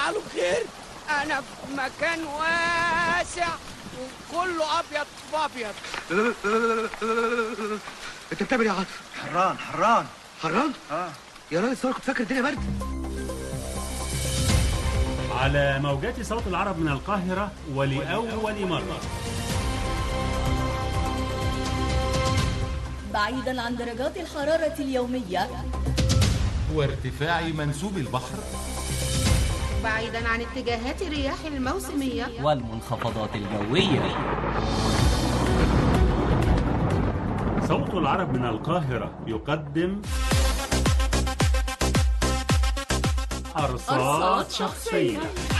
له خير انا في مكان واسع وكله ابيض في ابيض انت بتعمل ايه يا عاطف؟ حران حران حران؟ اه يا راجل أصل أنا كنت فاكر الدنيا برد على موجات صوت العرب من القاهرة ولأول مرة بعيدا عن درجات الحرارة اليومية وارتفاع منسوب البحر بعيدا عن اتجاهات الرياح الموسمية والمنخفضات الجوية صوت العرب من القاهرة يقدم أرصاد أرصاد شخصية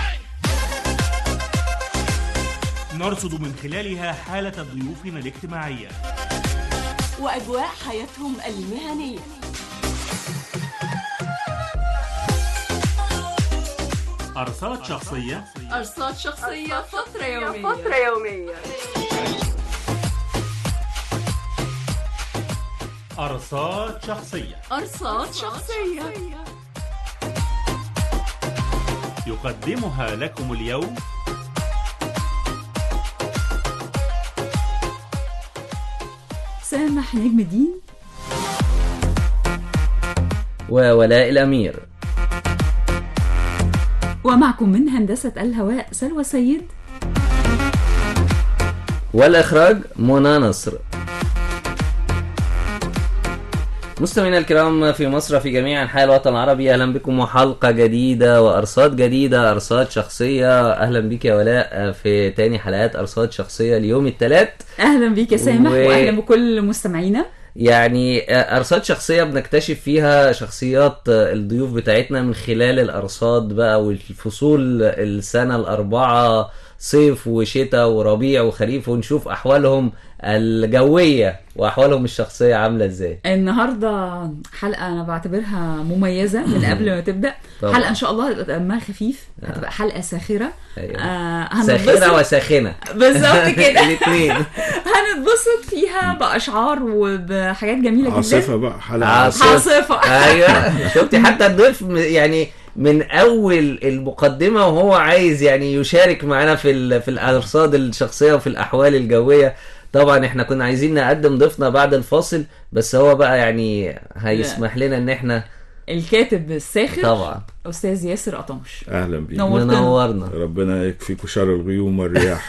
نرصد من خلالها حالة ضيوفنا الاجتماعية وأجواء حياتهم المهنية أرصاد شخصية أرصاد شخصية فترة يومية فترة يومية أرصاد شخصية أرصاد شخصية يقدمها لكم اليوم سامح نجم الدين وولاء الأمير ومعكم من هندسة الهواء سلوى سيد والإخراج منى نصر مستمعينا الكرام في مصر في جميع أنحاء الوطن العربي أهلا بكم وحلقة جديدة وأرصاد جديدة أرصاد شخصية أهلا بك يا ولاء في تاني حلقات أرصاد شخصية اليوم الثلاث أهلا بيك يا سامح و- وأهلا بكل مستمعينا يعني أرصاد شخصية بنكتشف فيها شخصيات الضيوف بتاعتنا من خلال الأرصاد بقى والفصول السنة الأربعة صيف وشتاء وربيع وخريف ونشوف أحوالهم الجوية وأحوالهم الشخصية عاملة إزاي النهاردة حلقة أنا بعتبرها مميزة من قبل ما تبدأ طبعا. حلقة إن شاء الله هتبقى دمها خفيف هتبقى حلقة ساخرة أيوة. آه ساخرة هنتبسط وساخنة بالظبط كده الاثنين هنتبسط فيها بأشعار وبحاجات جميلة جدا عاصفة بقى حلقة عاصفة. عاصفة ايوه شفتي حتى الضيف م- يعني من اول المقدمه وهو عايز يعني يشارك معانا في ال- في الارصاد الشخصيه وفي الاحوال الجويه طبعا احنا كنا عايزين نقدم ضيفنا بعد الفاصل بس هو بقى يعني هيسمح لنا ان احنا الكاتب الساخر طبعا أستاذ ياسر قطمش اهلا بيك نورتنا. منورنا ربنا يكفيكوا شر الغيوم والرياح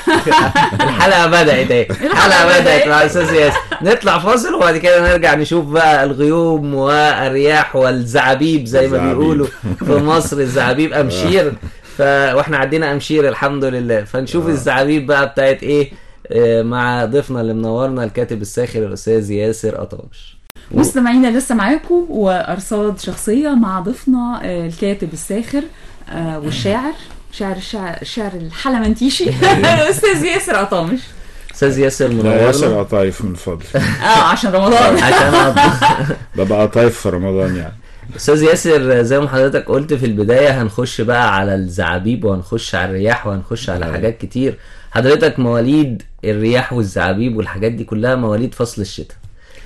الحلقه بدات اهي الحلقه بدات مع الاستاذ ياسر نطلع فاصل وبعد كده نرجع نشوف بقى الغيوم والرياح والزعابيب زي ما الزعابيب. بيقولوا في مصر الزعابيب امشير ف... واحنا عدينا امشير الحمد لله فنشوف الزعابيب بقى بتاعت ايه آه، مع ضيفنا اللي منورنا الكاتب الساخر الاستاذ ياسر قطاش مستمعينا لسه معاكم وارصاد شخصيه مع ضيفنا آه، الكاتب الساخر آه، والشاعر شاعر الشاعر الشاعر الحلمنتيشي الاستاذ ياسر قطامش استاذ ياسر لا ياسر منورنا قطايف من فضل اه عشان رمضان عشان أط- ببقى قطايف في رمضان يعني استاذ ياسر زي ما حضرتك قلت في البدايه هنخش بقى على الزعابيب وهنخش على الرياح وهنخش على حاجات كتير حضرتك مواليد الرياح والزعابيب والحاجات دي كلها مواليد فصل الشتاء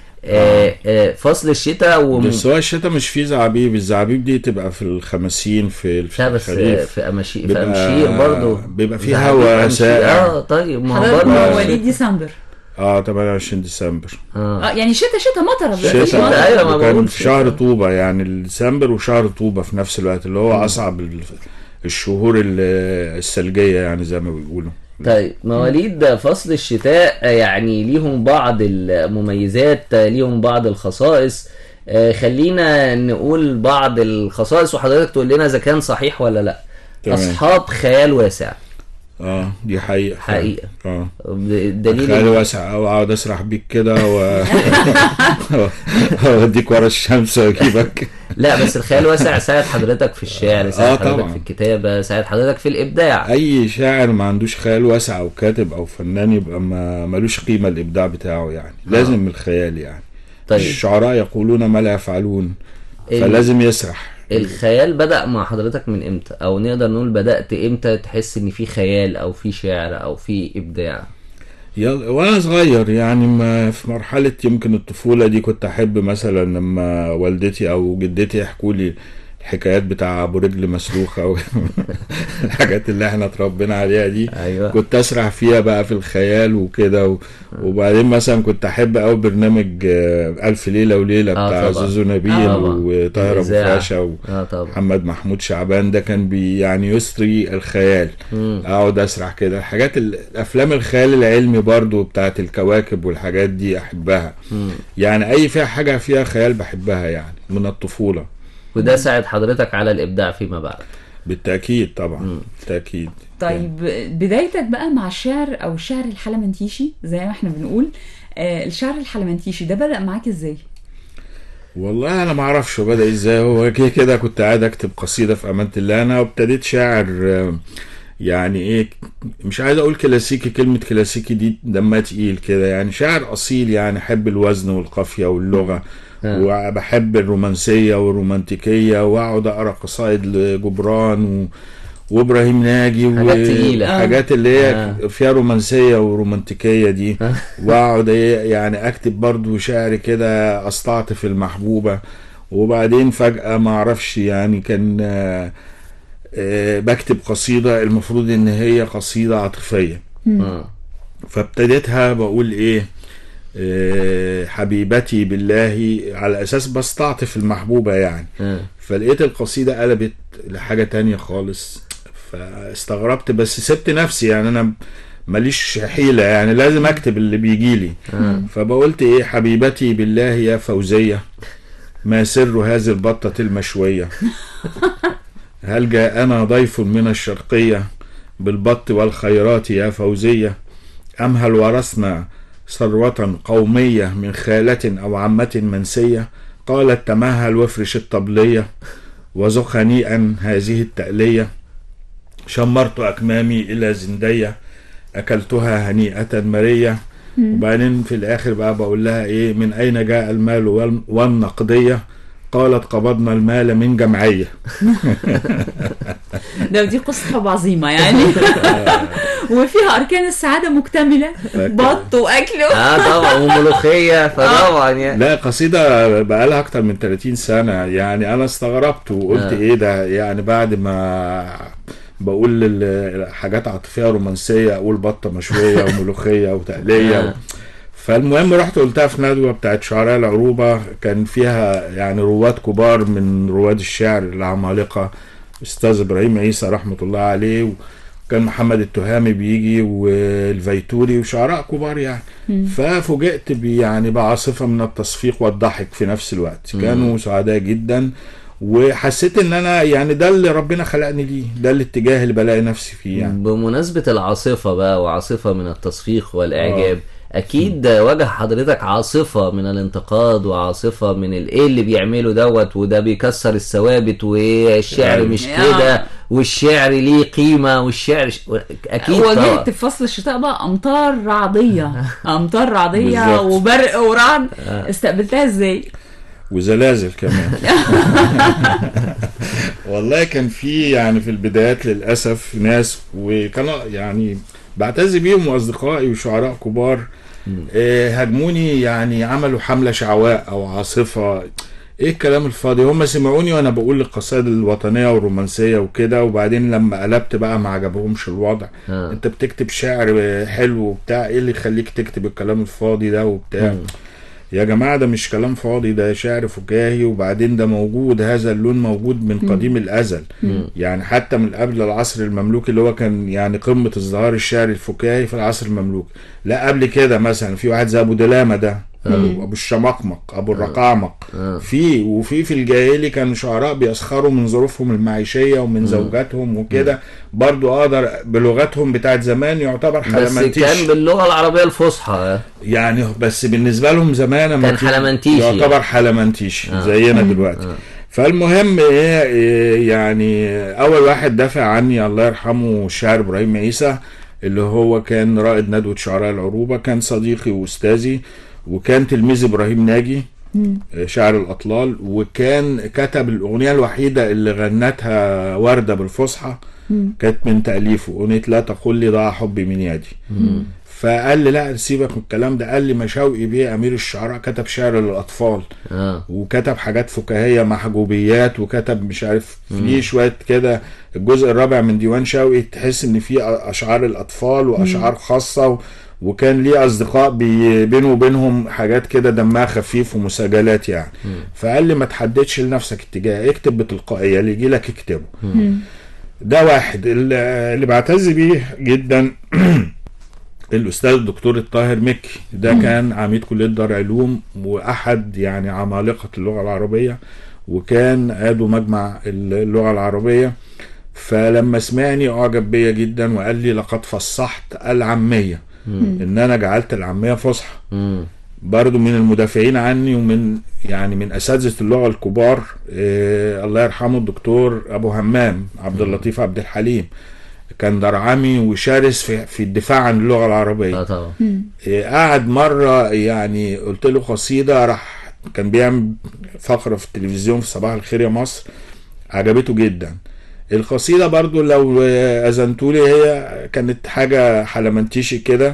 آه آه فصل الشتاء وم... بس هو الشتاء مش فيه زعابيب الزعابيب دي تبقى في الخمسين في الف- لا بس آه، الخريف في أمشي... في بيبقى- امشير برضه بيبقى فيه زعابيب هوا أمشير. ساقع. اه طيب ما هو حضرتك برضه مواليد ديسمبر اه 28 ديسمبر اه اه يعني شتاء شتاء مطره مفيش شتاء، مطر. أيوة، ما وكان بقول في شهر شتاء. طوبة يعني ديسمبر وشهر طوبة في نفس الوقت اللي هو أصعب ال- الشهور ال- الثلجية يعني زي ما بيقولوا طيب مواليد فصل الشتاء آه، يعني ليهم بعض المميزات آه، ليهم بعض الخصائص آه، خلينا نقول بعض الخصائص وحضرتك تقول لنا اذا كان صحيح ولا لا تمام. اصحاب خيال واسع اه دي حقيقة حقيقة. اه دليل خيال إن- واسع او اقعد اسرح بيك كده و اوديك ورا الشمس واجيبك لا بس الخيال واسع ساعد حضرتك في الشعر ساعد آه، حضرتك طبعا. في الكتابة ساعد حضرتك في الابداع اي شاعر ما عندوش خيال واسع او كاتب او فنان يبقى ما ملوش قيمة الابداع بتاعه يعني لازم الخيال يعني طيب الشعراء يقولون ما لا يفعلون ال- فلازم يسرح الخيال بدأ مع حضرتك من امتى او نقدر نقول بدأت امتى تحس ان في خيال او في شعر او في ابداع يلا وانا صغير يعني ما في مرحلة يمكن الطفولة دي كنت احب مثلا لما والدتي او جدتي يحكوا لي الحكايات بتاع ابو رجل مسلوخه والحاجات اللي احنا اتربينا عليها دي ايوه كنت اسرح فيها بقى في الخيال وكده و... وبعدين مثلا كنت احب قوي برنامج آه، الف ليله وليله آه بتاع طبعا. زوزو نبيل آه طبعا. وطاهر ابو الإذاعة. فاشا و... اه طبعا محمد محمود شعبان ده كان بي يعني يسري الخيال مم. اقعد اسرح كده الحاجات ال- الافلام الخيال العلمي برضو بتاعت الكواكب والحاجات دي احبها مم. يعني اي فيها حاجه فيها خيال بحبها يعني من الطفوله وده ساعد حضرتك على الابداع فيما بعد بالتاكيد طبعا بالتاكيد طيب بدايتك بقى مع الشعر او الشعر الحلمنتيشي زي ما احنا بنقول آه الشعر الحلمنتيشي ده بدأ معاك ازاي؟ والله انا ما اعرفش هو بدا ازاي هو كده كده كنت قاعد اكتب قصيده في امانه الله انا وابتديت شاعر آه، يعني ايه مش عايز اقول كلاسيكي كلمه كلاسيكي دي دمها تقيل كده يعني شاعر اصيل يعني احب الوزن والقافيه واللغه آه. وبحب الرومانسيه والرومانتيكيه واقعد اقرا قصائد لجبران و... وابراهيم ناجي حاجات تقيلة. حاجات اللي هي آه. فيها رومانسيه ورومانتيكيه دي واقعد ايه يعني اكتب برضو شعر كده استعطف المحبوبه وبعدين فجاه ما اعرفش يعني كان آه، آه، بكتب قصيده المفروض ان هي قصيده عاطفيه آه. فابتديتها بقول ايه آه، حبيبتي بالله على اساس بستعطف المحبوبه يعني آه. فلقيت القصيده قلبت لحاجه تانية خالص فاستغربت بس سبت نفسي يعني انا ماليش حيله يعني لازم اكتب اللي بيجي لي آه. فبقولت ايه حبيبتي بالله يا فوزيه ما سر هذه البطه المشويه هل جاءنا ضيف من الشرقيه بالبط والخيرات يا فوزيه ام هل ورثنا ثروة قومية من خالة أو عمة منسية قالت تمهل وافرش الطبلية وذق هنيئا هذه التألية شمرت أكمامي إلى زندية أكلتها هنيئة مرية وبعدين في الآخر بقى بقول لها إيه من أين جاء المال وال- والنقدية قالت قبضنا المال من جمعية ده دي قصة حب عظيمة يعني وفيها أركان السعادة مكتملة بط وأكل اه طبعا وملوخيه فطبعا يعني لا قصيدة بقالها أكتر من 30 سنة يعني أنا استغربت وقلت آه. إيه ده يعني بعد ما بقول ال- حاجات عاطفية رومانسية أقول بطة مشوية وملوخية وتقلية آه. فالمهم رحت قلتها في ندوة بتاعت شعراء العروبة كان فيها يعني رواد كبار من رواد الشعر العمالقة أستاذ إبراهيم عيسى رحمة الله عليه وكان محمد التهامي بيجي والفيتوري وشعراء كبار يعني ففوجئت ب- يعني بعاصفة من التصفيق والضحك في نفس الوقت كانوا سعداء جدا وحسيت ان انا يعني ده اللي ربنا خلقني ليه ده الاتجاه اللي بلاقي نفسي فيه يعني بمناسبة العاصفة بقى وعاصفة من التصفيق والإعجاب أكيد واجه حضرتك عاصفة من الانتقاد وعاصفة من الإيه اللي بيعمله دوت وده بيكسر الثوابت والشعر أيوة. مش آه. كده والشعر ليه قيمة والشعر ش... أكيد طبعا واجهت في فصل الشتاء بقى أمطار رعدية أمطار رعدية بالظبط. وبرق ورعد استقبلتها ازاي؟ وزلازل كمان والله كان في يعني في البدايات للاسف ناس وكانوا يعني بعتز بيهم واصدقائي وشعراء كبار آه، هاجموني يعني عملوا حمله شعواء او عاصفه ايه الكلام الفاضي هم سمعوني وانا بقول القصائد الوطنيه والرومانسيه وكده وبعدين لما قلبت بقى ما عجبهمش الوضع آه. انت بتكتب شعر حلو وبتاع ايه اللي يخليك تكتب الكلام الفاضي ده وبتاع يا جماعة ده مش كلام فاضي ده شعر فكاهي وبعدين ده موجود هذا اللون موجود من قديم الأزل يعني حتى من قبل العصر المملوكي اللي هو كان يعني قمة ازدهار الشعر الفكاهي في العصر المملوكي لا قبل كده مثلا في واحد زي أبو دلامة ده أبو أبو الشمقمق أبو الرقاعمق آه. في وفي في الجاهلي كانوا شعراء بيسخروا من ظروفهم المعيشية ومن زوجاتهم وكده برضو أقدر بلغتهم بتاعت زمان يعتبر بس حلمنتيش كان باللغة العربية الفصحى يعني بس بالنسبه لهم زمان لما كان تيجي- حلمنتيشي يعتبر حلمنتيشي آه. زينا دلوقتي فالمهم ايه إيه يعني اول واحد دافع عني الله يرحمه الشاعر ابراهيم عيسى اللي هو كان رائد ندوه شعراء العروبه كان صديقي واستاذي وكان تلميذ ابراهيم ناجي آه، شاعر الاطلال وكان كتب الاغنيه الوحيده اللي غنتها ورده بالفصحى كانت من تاليفه اغنيه لا تقل لي ضاع حبي من يدي فقال لي لا سيبك من الكلام ده قال لي ما شوقي بيه امير الشعراء كتب شعر للاطفال اه وكتب حاجات فكاهيه محجوبيات وكتب مش عارف في شويه كده الجزء الرابع من ديوان شوقي تحس ان في اشعار الاطفال واشعار خاصه و... وكان ليه اصدقاء بي... بينه وبينهم حاجات كده دمها خفيف ومساجلات يعني فقال لي ما تحددش لنفسك اتجاه اكتب بتلقائيه اللي يجي لك اكتبه ده واحد ال- اللي بعتز بيه جدا الاستاذ الدكتور الطاهر مكي ده كان عميد كليه دار علوم واحد يعني عمالقه اللغه العربيه وكان عضو مجمع اللغه العربيه فلما سمعني اعجب بيا جدا وقال لي لقد فصحت العاميه ان انا جعلت العاميه فصحى مم. برضو من المدافعين عني ومن يعني من اساتذه اللغه الكبار آه الله يرحمه الدكتور ابو همام عبد اللطيف عبد الحليم كان درعمي وشرس في, في الدفاع عن اللغه العربيه اه طبعا آه قعد مره يعني قلت له قصيده راح كان بيعمل فقره في التلفزيون في صباح الخير يا مصر عجبته جدا القصيده برضو لو آه، اذنتولي هي كانت حاجه حلمنتيشي كده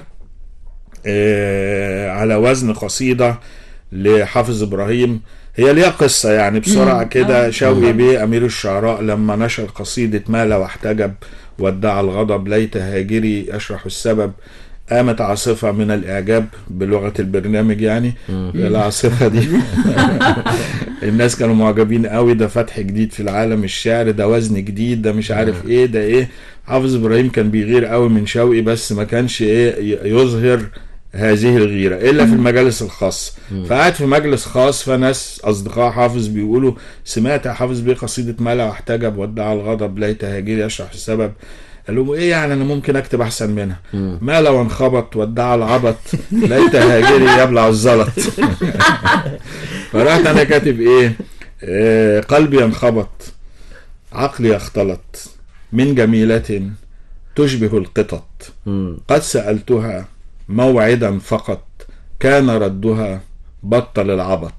آه، على وزن قصيدة لحافظ إبراهيم هي ليها قصة يعني بسرعة كده شوقي بيه أمير الشعراء لما نشر قصيدة مال واحتجب وادعى الغضب ليت هاجري أشرح السبب قامت عاصفة من الإعجاب بلغة البرنامج يعني العاصفة دي الناس كانوا معجبين قوي ده فتح جديد في العالم الشعر ده وزن جديد ده مش عارف ايه ده ايه حافظ ابراهيم كان بيغير قوي من شوقي بس ما كانش ايه ي- يظهر هذه الغيرة إلا في المجالس الخاصة فقعد في مجلس خاص فناس أصدقاء حافظ بيقولوا سمعت يا حافظ بيه قصيدة ملا واحتجب وادعى الغضب ليت هاجري يشرح السبب قال لهم ايه يعني انا ممكن اكتب احسن منها مالا وانخبط وادعى العبط ليت هاجري يبلع الزلط فرحت انا كاتب ايه آه قلبي انخبط عقلي اختلط من جميلة تشبه القطط مم. قد سألتها موعدا فقط كان ردها بطل العبط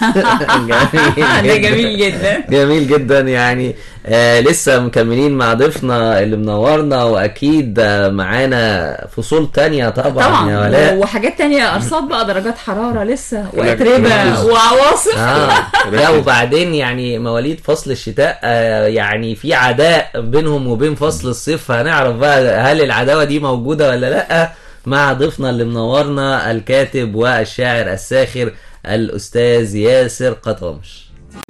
ده جميل جدا جميل جدا يعني آه لسه مكملين مع ضيفنا اللي منورنا واكيد آه معانا فصول تانية طبعا, يا طبعا ولاء وحاجات تانية ارصاد بقى درجات حرارة لسه لك واتربة ركز. وعواصف اه لا وبعدين يعني مواليد فصل الشتاء آه يعني في عداء بينهم وبين فصل الصيف هنعرف بقى هل العداوة دي موجودة ولا لا مع ضيفنا اللي منورنا الكاتب والشاعر الساخر الأستاذ ياسر قطامش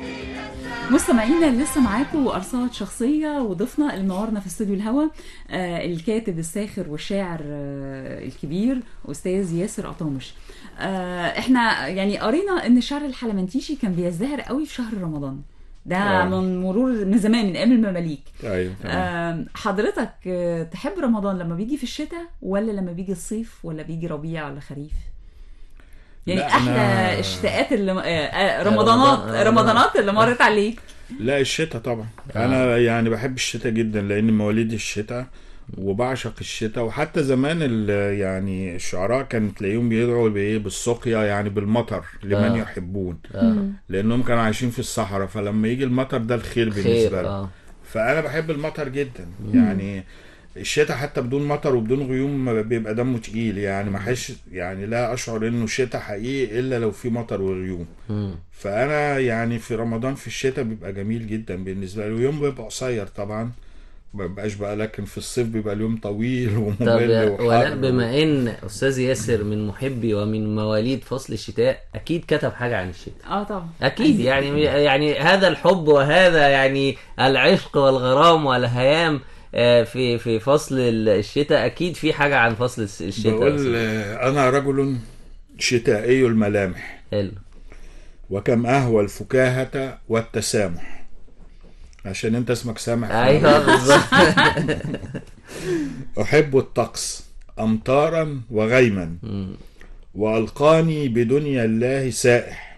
مستمعينا لسه معاكم ارصاد شخصيه وضيفنا اللي منورنا في استوديو الهوا آه الكاتب الساخر والشاعر آه الكبير استاذ ياسر قطامش آه احنا يعني قرينا ان الشعر الحلمنتيشي كان بيزدهر قوي في شهر رمضان ده آه. من مرور من زمان من ايام المماليك ايوه تمام. آه حضرتك آه، تحب رمضان لما بيجي في الشتاء ولا لما بيجي الصيف ولا بيجي ربيع ولا خريف يعني لا، احلى أنا- الشتاءات اللي آه، آه، رمضانات رمضان- آه، رمضانات اللي مرت عليك لا الشتاء طبعا انا يعني بحب الشتاء جدا لان مواليد الشتاء وبعشق الشتاء وحتى زمان ال- يعني الشعراء كان تلاقيهم بيدعوا بايه بالسقيا يعني بالمطر لمن آه. يحبون آه. لانهم كانوا عايشين في الصحراء فلما يجي المطر ده الخير خير بالنسبه لهم اه فانا بحب المطر جدا يعني الشتاء حتى بدون مطر وبدون غيوم بيبقى دمه تقيل يعني ما حش يعني لا اشعر انه شتاء حقيقي الا لو في مطر وغيوم مم. فانا يعني في رمضان في الشتاء بيبقى جميل جدا بالنسبه لي ويوم بيبقى قصير طبعا ما بيبقاش بقى لكن في الصيف بيبقى اليوم طويل طب وممل يا وحر ولاء بما ان استاذ ياسر من محبي ومن مواليد فصل الشتاء اكيد كتب حاجه عن الشتاء اه طبعا اكيد يعني يعني هذا الحب وهذا يعني العشق والغرام والهيام آه، في في فصل الشتاء اكيد في حاجه عن فصل الس- الشتاء بقول آه، انا رجل شتائي الملامح حلو وكم اهوى الفكاهه والتسامح عشان انت اسمك سامح ايوه بالظبط احب الطقس امطارا وغيما مم. والقاني بدنيا الله سائح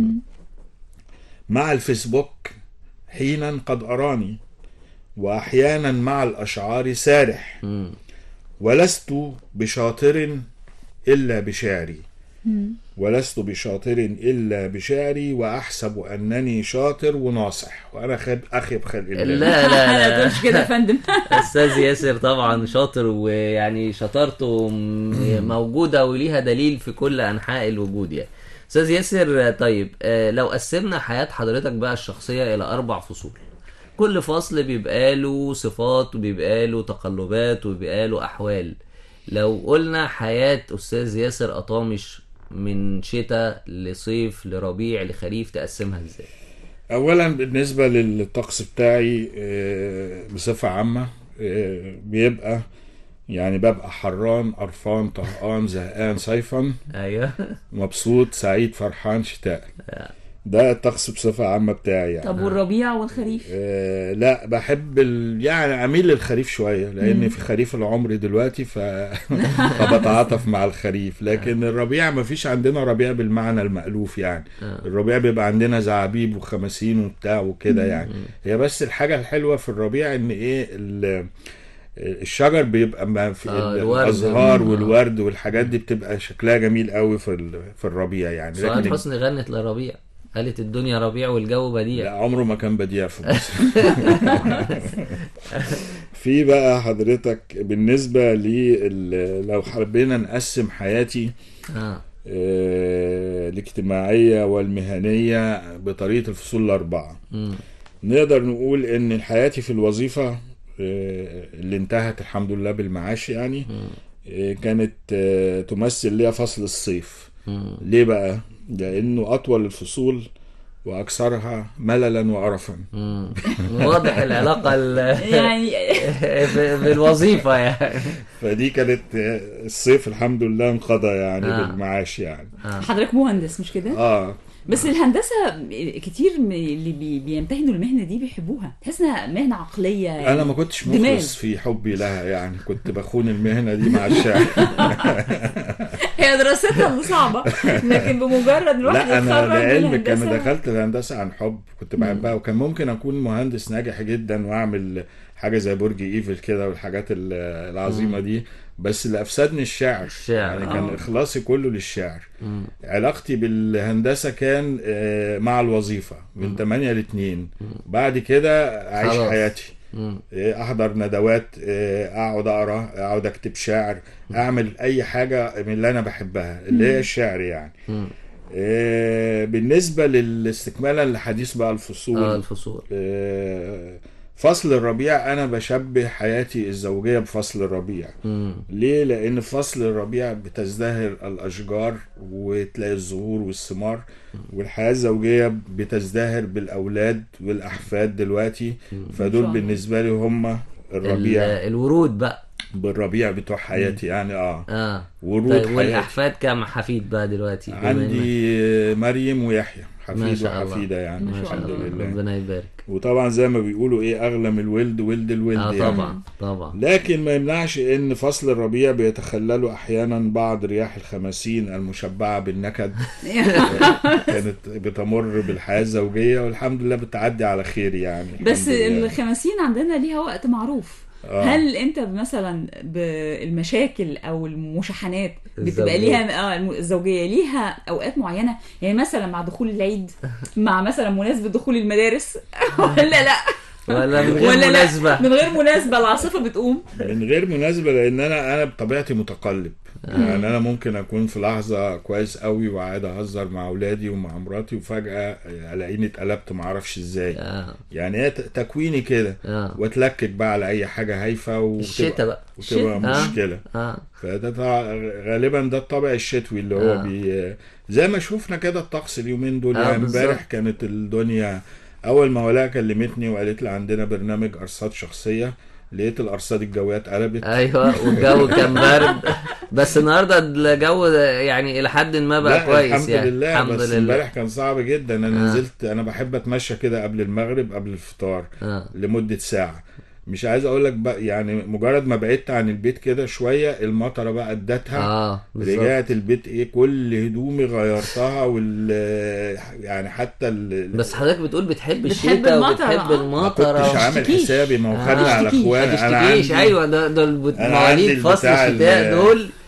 مع الفيسبوك حينا قد اراني واحيانا مع الاشعار سارح مم. ولست بشاطر الا بشعري ولست بشاطر إلا بشعري وأحسب أنني شاطر وناصح وأنا خد أخي بخلق الله لا لا لا مش كده يا فندم استاذ ياسر طبعا شاطر ويعني شطارته م- موجوده وليها دليل في كل انحاء الوجود يعني استاذ ياسر طيب آه، لو قسمنا حياه حضرتك بقى الشخصيه الى اربع فصول كل فصل بيبقى له صفات وبيبقى له تقلبات وبيبقى له احوال لو قلنا حياه استاذ ياسر قطامش من شتاء لصيف لربيع لخريف تقسمها ازاي اولا بالنسبه للطقس بتاعي آه، بصفه عامه آه، بيبقى يعني ببقى حران قرفان طهقان زهقان صيفا ايوه مبسوط سعيد فرحان شتاء ده الطقس بصفه عامه بتاعي يعني طب والربيع والخريف آه لا بحب ال... يعني اميل للخريف شويه لان مم. في خريف العمر دلوقتي ف... فبتعاطف مع الخريف لكن الربيع ما فيش عندنا ربيع بالمعنى المألوف يعني آه. الربيع بيبقى عندنا زعابيب وخماسين وبتاع وكده مم. يعني هي بس الحاجه الحلوه في الربيع ان ايه ال... الشجر بيبقى ما في آه، ال- الورد. الازهار مم. والورد والحاجات دي بتبقى شكلها جميل قوي في ال... في الربيع يعني سعاد حسني غنت لربيع قالت الدنيا ربيع والجو بديع لا عمره ما كان بديع في مصر في بقى حضرتك بالنسبة لي لو حبينا نقسم حياتي آه. آه، الاجتماعية والمهنية بطريقة الفصول الأربعة مم. نقدر نقول إن حياتي في الوظيفة آه، اللي انتهت الحمد لله بالمعاش يعني آه، كانت آه، تمثل ليها فصل الصيف مم. ليه بقى؟ لأنه أطول الفصول وأكثرها مللا وقرفا مم. واضح العلاقة ال- يعني ب- بالوظيفة يعني فدي كانت الصيف الحمد لله انقضى يعني آه. آه. بالمعاش يعني حضرتك مهندس مش كده؟ اه بس الهندسه كتير من اللي بي بيمتهنوا المهنه دي بيحبوها تحس انها مهنه عقليه يعني انا ما كنتش دماغ. مخلص في حبي لها يعني كنت بخون المهنه دي مع الشعر هي دراستها اللي صعبه لكن بمجرد الواحد لا انا يتخرج لعلمك انا الهندسة- دخلت الهندسه عن حب كنت بحبها وكان ممكن اكون مهندس ناجح جدا واعمل حاجه زي برج ايفل كده والحاجات ال- العظيمه مم. دي بس اللي افسدني الشعر الشعر، يعني كان آه. اخلاصي كله للشعر مم. علاقتي بالهندسه كان آه، مع الوظيفه من 8 ل 2 بعد كده اعيش خلاص. حياتي مم. إيه، احضر ندوات إيه، اقعد اقرا اقعد اكتب شعر اعمل اي حاجه من اللي انا بحبها اللي هي الشعر يعني مم. إيه، بالنسبه للاستكمالا لحديث بقى الفصول اه الفصول إيه، فصل الربيع انا بشبه حياتي الزوجيه بفصل الربيع مم. ليه لان في فصل الربيع بتزدهر الاشجار وتلاقي الزهور والثمار والحياه الزوجيه بتزدهر بالاولاد والاحفاد دلوقتي فدول الله. بالنسبه لي هم الربيع ال- الورود بقى بالربيع بتوع حياتي يعني اه اه ورود طيب حياتي والاحفاد كام حفيد بقى دلوقتي بما إنك- عندي مريم ويحيى ما حفيد شاء الله. وحفيده يعني ما شاء الحمد الله لله ربنا يبارك وطبعا زي ما بيقولوا ايه اغلى من الولد ولد الولد اه يعني. طبعا طبعا لكن ما يمنعش ان فصل الربيع بيتخلله احيانا بعض رياح الخماسين المشبعه بالنكد كانت بتمر بالحياه الزوجيه والحمد لله بتعدي على خير يعني بس الحمد لله. الخمسين عندنا ليها وقت معروف آه. هل انت مثلا بالمشاكل او المشاحنات بتبقى الزوجية. ليها اه الم- الزوجيه ليها اوقات معينه يعني مثلا مع دخول العيد مع مثلا مناسبه دخول المدارس ولا لا ولا من غير ولا مناسبة لا من غير مناسبه العاصفه بتقوم من غير مناسبه لان انا انا بطبيعتي متقلب يعني انا ممكن اكون في لحظه كويس قوي وقاعد اهزر مع اولادي ومع مراتي وفجاه الاقيني اتقلبت معرفش ازاي آه. يعني هي ت- تكويني كده آه. واتلكك بقى على اي حاجه هايفه الشتا بقى وتبقى الشتا. آه. مشكله اه فده طبعا غالبا ده الطابع الشتوي اللي هو آه. بي زي ما شفنا كده الطقس اليومين دول آه، يعني بالظبط. امبارح كانت الدنيا اول ما ولاء كلمتني وقالت لي عندنا برنامج ارصاد شخصيه لقيت الارصاد الجويه اتقلبت ايوه والجو كان برد بس النهارده الجو يعني الى حد ما بقى لا كويس الحمد يعني لله الحمد بس لله امبارح كان صعب جدا انا آه. نزلت انا بحب اتمشى كده قبل المغرب قبل الفطار آه. لمده ساعه مش عايز اقول لك بقى يعني مجرد ما بعدت عن البيت كده شويه المطره بقى ادتها اه بالظبط رجعت البيت ايه كل هدومي غيرتها وال يعني حتى ال... بس حضرتك بتقول بتحب بتحب الشتاء المطر، وبتحب آه. ما المطر كنتش عامل تشتكيش. حسابي ما هو آه. خدنا على تشتكيش. اخوان ما انا تشتكيش عندي ايوه ده دول بت- أنا مواليد عندي فصل البتاع الشتاء ال- دول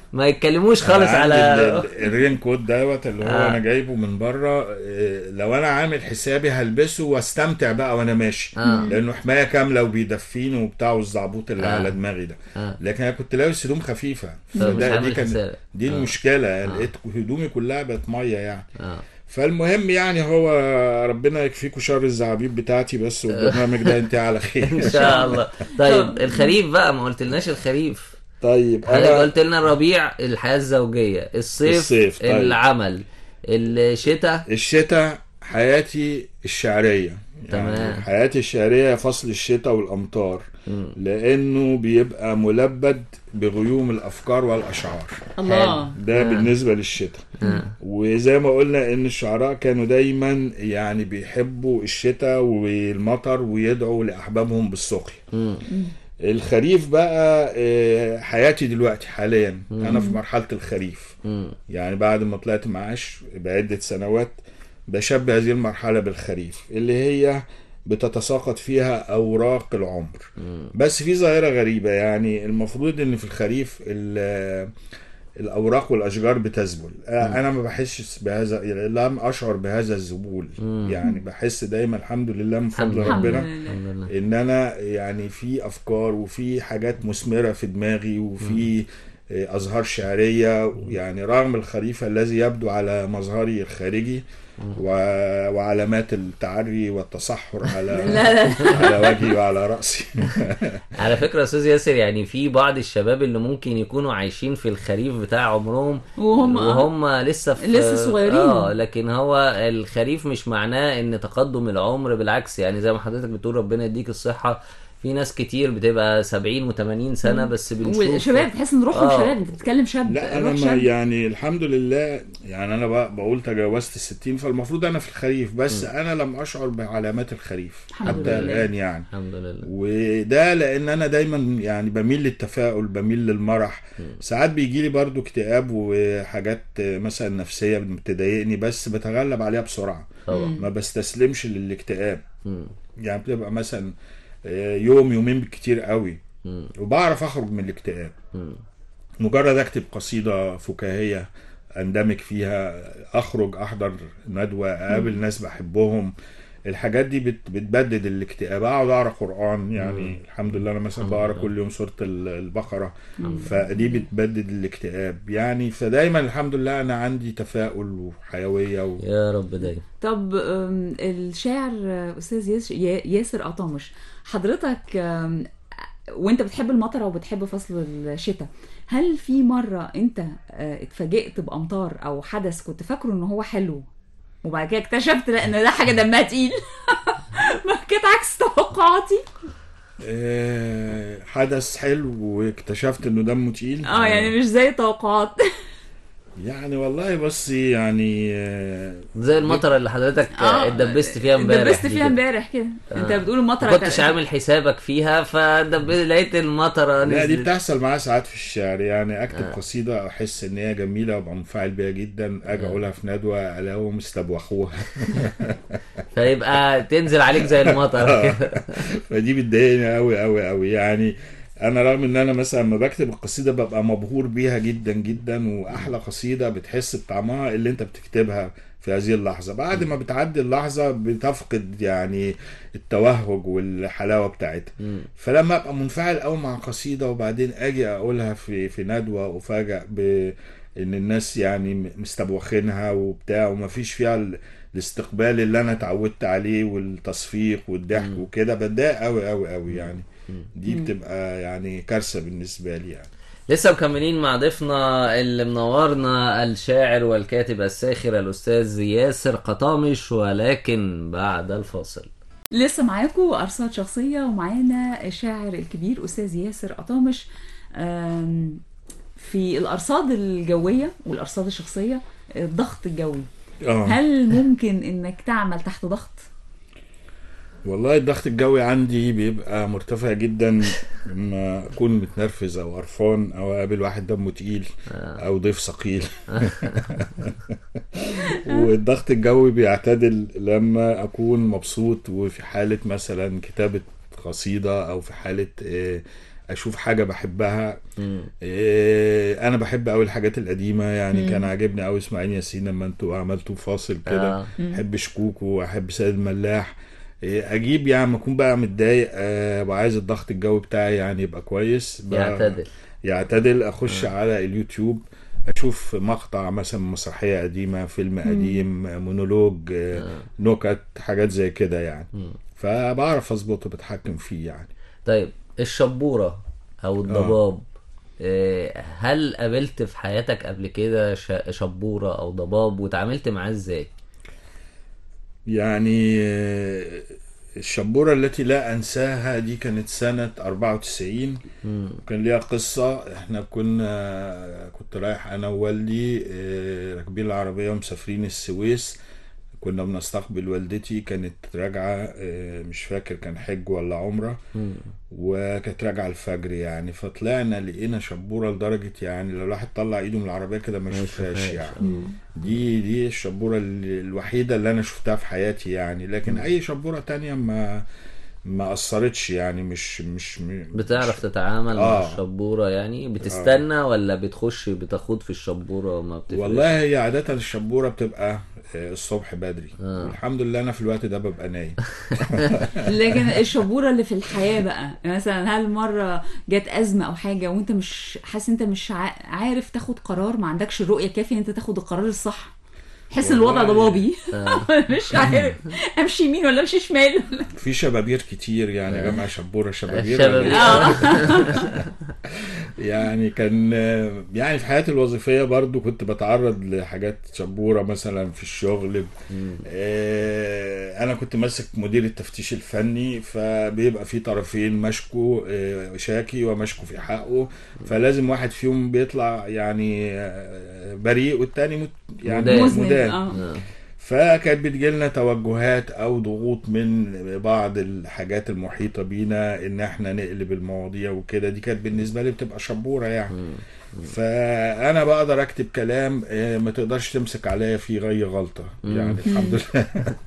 ما يتكلموش خالص أنا عندي على ال- ال- الرين كود دوت اللي هو آه. انا جايبه من بره آه، لو انا عامل حسابي هلبسه واستمتع بقى وانا ماشي آه. لانه حمايه كامله وبيدفيني وبتاع والزعبوط اللي آه. على دماغي ده آه. لكن انا كنت لابس هدوم خفيفه فمش فده- دي عامل كان حساب. دي آه. المشكله لقيت هدومي كلها بقت ميه يعني آه. فالمهم يعني هو ربنا يكفيكوا شر الزعابيب بتاعتي بس والبرنامج ده انت على خير ان شاء الله طيب الخريف بقى ما قلتلناش الخريف طيب حضرتك انا قلت لنا الربيع الحياه الزوجيه الصيف, الصيف، طيب. العمل الشتاء الشتاء حياتي الشعريه تمام. يعني حياتي الشعريه فصل الشتاء والامطار مم. لانه بيبقى ملبد بغيوم الافكار والاشعار الله ده آه. بالنسبه للشتاء آه. وزي ما قلنا ان الشعراء كانوا دايما يعني بيحبوا الشتاء والمطر ويدعوا لاحبابهم بالسقي مم. الخريف بقى آه، حياتي دلوقتي حاليا انا في مرحله الخريف مم. يعني بعد ما طلعت معاش بعدة سنوات بشبه هذه المرحلة بالخريف اللي هي بتتساقط فيها أوراق العمر بس في ظاهرة غريبة يعني المفروض إن في الخريف ال- الأوراق والأشجار بتذبل أنا ما بحسش بهذا لم أشعر بهذا الذبول يعني بحس دايما الحمد لله من فضل الحمد ربنا لله. الحمد لله ان انا يعني في افكار وفي حاجات مثمره في دماغي وفي آه، ازهار شعريه يعني رغم الخريف الذي يبدو على مظهري الخارجي و- وعلامات التعري والتصحر على على وجهي وعلى راسي على فكره يا استاذ ياسر يعني في بعض الشباب اللي ممكن يكونوا عايشين في الخريف بتاع عمرهم وهم وهم لسه في لسه صغيرين. اه لكن هو الخريف مش معناه ان تقدم العمر بالعكس يعني زي ما حضرتك بتقول ربنا يديك الصحه في ناس كتير بتبقى 70 و80 سنه بس بنشوف والشباب تحس ان روحهم آه. شباب انت بتتكلم شاب لا انا روح ما شاب يعني الحمد لله يعني انا بق- بقول تجاوزت الستين فالمفروض انا في الخريف بس انا لم اشعر بعلامات الخريف الحمد حتى لله. الان يعني الحمد لله وده لان انا دايما يعني بميل للتفاؤل بميل للمرح ساعات بيجي لي برضو اكتئاب وحاجات مثلا نفسيه بتضايقني بس بتغلب عليها بسرعه طبعا ما بستسلمش للاكتئاب مم. يعني بتبقى مثلا آه، يوم يومين بالكتير قوي مم. وبعرف اخرج من الاكتئاب مم. مجرد اكتب قصيده فكاهيه اندمج فيها اخرج احضر ندوه اقابل ناس بحبهم الحاجات دي بت- بتبدد الاكتئاب اقعد اقرا قران يعني الحمد لله انا مثلا بقرا كل يوم سوره ال- البقره فدي بتبدد الاكتئاب يعني فدايما الحمد لله انا عندي تفاؤل وحيويه و... يا رب دايما طب أم، الشاعر آه، استاذ ياس- يا- ياسر قطامش حضرتك أم، وانت بتحب المطره وبتحب فصل الشتاء هل في مره انت آه، اتفاجئت بامطار او حدث كنت فاكره ان هو حلو وبعد كده اكتشفت لا ان ده حاجه دمها تقيل ما كانت عكس توقعاتي آه، حدث حلو واكتشفت انه دمه تقيل اه يعني مش زي توقعات يعني والله بص يعني آه، زي المطره اللي حضرتك آه، اتدبست فيها امبارح اتدبست دي فيها كده. امبارح كده انت آه. بتقول المطره ما كنتش كانت- عامل حسابك فيها فدب... لقيت المطره لا دي نزلت بتحصل معايا ساعات في الشعر يعني اكتب آه. قصيده احس ان هي جميله وابقى منفعل بيها جدا اجي اقولها في ندوه الاقيهم استبوخوها فيبقى تنزل عليك زي المطر كده فدي بتضايقني قوي قوي قوي يعني انا رغم ان انا مثلا لما بكتب القصيده ببقى مبهور بيها جدا جدا واحلى قصيده بتحس بطعمها اللي انت بتكتبها في هذه اللحظه بعد ما بتعدي اللحظه بتفقد يعني التوهج والحلاوه بتاعتها مم. فلما ابقى منفعل قوي مع قصيده وبعدين اجي اقولها في في ندوه وفاجئ ب ان الناس يعني م- مستبوخينها وبتاع ومفيش فيها ال- الاستقبال اللي انا اتعودت عليه والتصفيق والضحك وكده بتضايق قوي قوي قوي يعني دي بتبقى يعني كارثه بالنسبه لي يعني لسه مكملين مع ضيفنا اللي منورنا الشاعر والكاتب الساخر الاستاذ ياسر قطامش ولكن بعد الفاصل لسه معاكم ارصاد شخصيه ومعانا الشاعر الكبير استاذ ياسر قطامش آم، في الارصاد الجويه والارصاد الشخصيه الضغط الجوي اه هل ممكن انك تعمل تحت ضغط والله الضغط الجوي عندي بيبقى مرتفع جدا لما اكون متنرفز او قرفان او اقابل واحد دمه تقيل او ضيف ثقيل والضغط الجوي بيعتدل لما اكون مبسوط وفي حالة مثلا كتابة قصيدة او في حالة آه، اشوف حاجه بحبها مم. إيه انا بحب قوي الحاجات القديمه يعني مم. كان عاجبني قوي اسماعيل ياسين لما انتوا عملتوا فاصل كده آه. مم. احب شكوكو احب سيد الملاح إيه اجيب يعني لما اكون بقى متضايق آه وعايز الضغط الجوي بتاعي يعني يبقى كويس ب- يعتدل يعتدل اخش على اليوتيوب اشوف مقطع مثلا من مسرحيه قديمه فيلم قديم مونولوج آه، آه. نكت حاجات زي كده يعني مم. فبعرف اظبطه بتحكم فيه يعني طيب الشبورة أو الضباب آه، هل قابلت في حياتك قبل كده ش- شبورة أو ضباب وتعاملت معاه ازاي؟ يعني آه، الشبورة التي لا أنساها دي كانت سنة 94 مم. كان ليها قصة احنا كنا كنت رايح أنا ووالدي آه، راكبين العربية ومسافرين السويس كنا بنستقبل والدتي كانت راجعة آه، مش فاكر كان حج ولا عمرة مم. وكانت راجعة الفجر يعني فطلعنا لقينا شبورة لدرجة يعني لو الواحد طلع ايده من العربية كده ما ما يشوفهاش يشوفهاش. يعني دي دي الشبورة ال- الوحيدة اللي أنا شفتها في حياتي يعني لكن أي شبورة تانية ما ما أثرتش يعني مش مش م- بتعرف تتعامل مع آه. الشبورة يعني بتستنى ولا بتخش بتخوض في الشبورة وما بتفرقش؟ والله هي عادة الشبورة بتبقى آه، الصبح بدري آه. والحمد لله أنا في الوقت ده ببقى نايم لكن الشبوره اللي في الحياه بقى مثلا هل مره جت ازمه او حاجه وانت مش حاسس انت مش ع- عارف تاخد قرار ما عندكش الرؤيه الكافيه ان انت تاخد القرار الصح حس الوضع والله. ضبابي آه. مش عارف امشي يمين ولا امشي شمال في شبابير كتير يعني جمع شبورة شبابير الشبابير. ولا إيه؟ يعني كان يعني في حياتي الوظيفية برضو كنت بتعرض لحاجات شبورة مثلا في الشغل آه، أنا كنت ماسك مدير التفتيش الفني فبيبقى في طرفين مشكو آه، شاكي ومشكو في حقه فلازم واحد فيهم بيطلع يعني آه، بريء والتاني مت- يعني مدان. مذنب مدان اه آه. فكانت بتجيلنا توجهات او ضغوط من بعض الحاجات المحيطه بينا ان احنا نقلب المواضيع وكده دي كانت بالنسبه لي بتبقى شبوره يعني فانا بقدر اكتب كلام آه، ما تقدرش تمسك عليا فيه غي غلطه يعني الحمد لله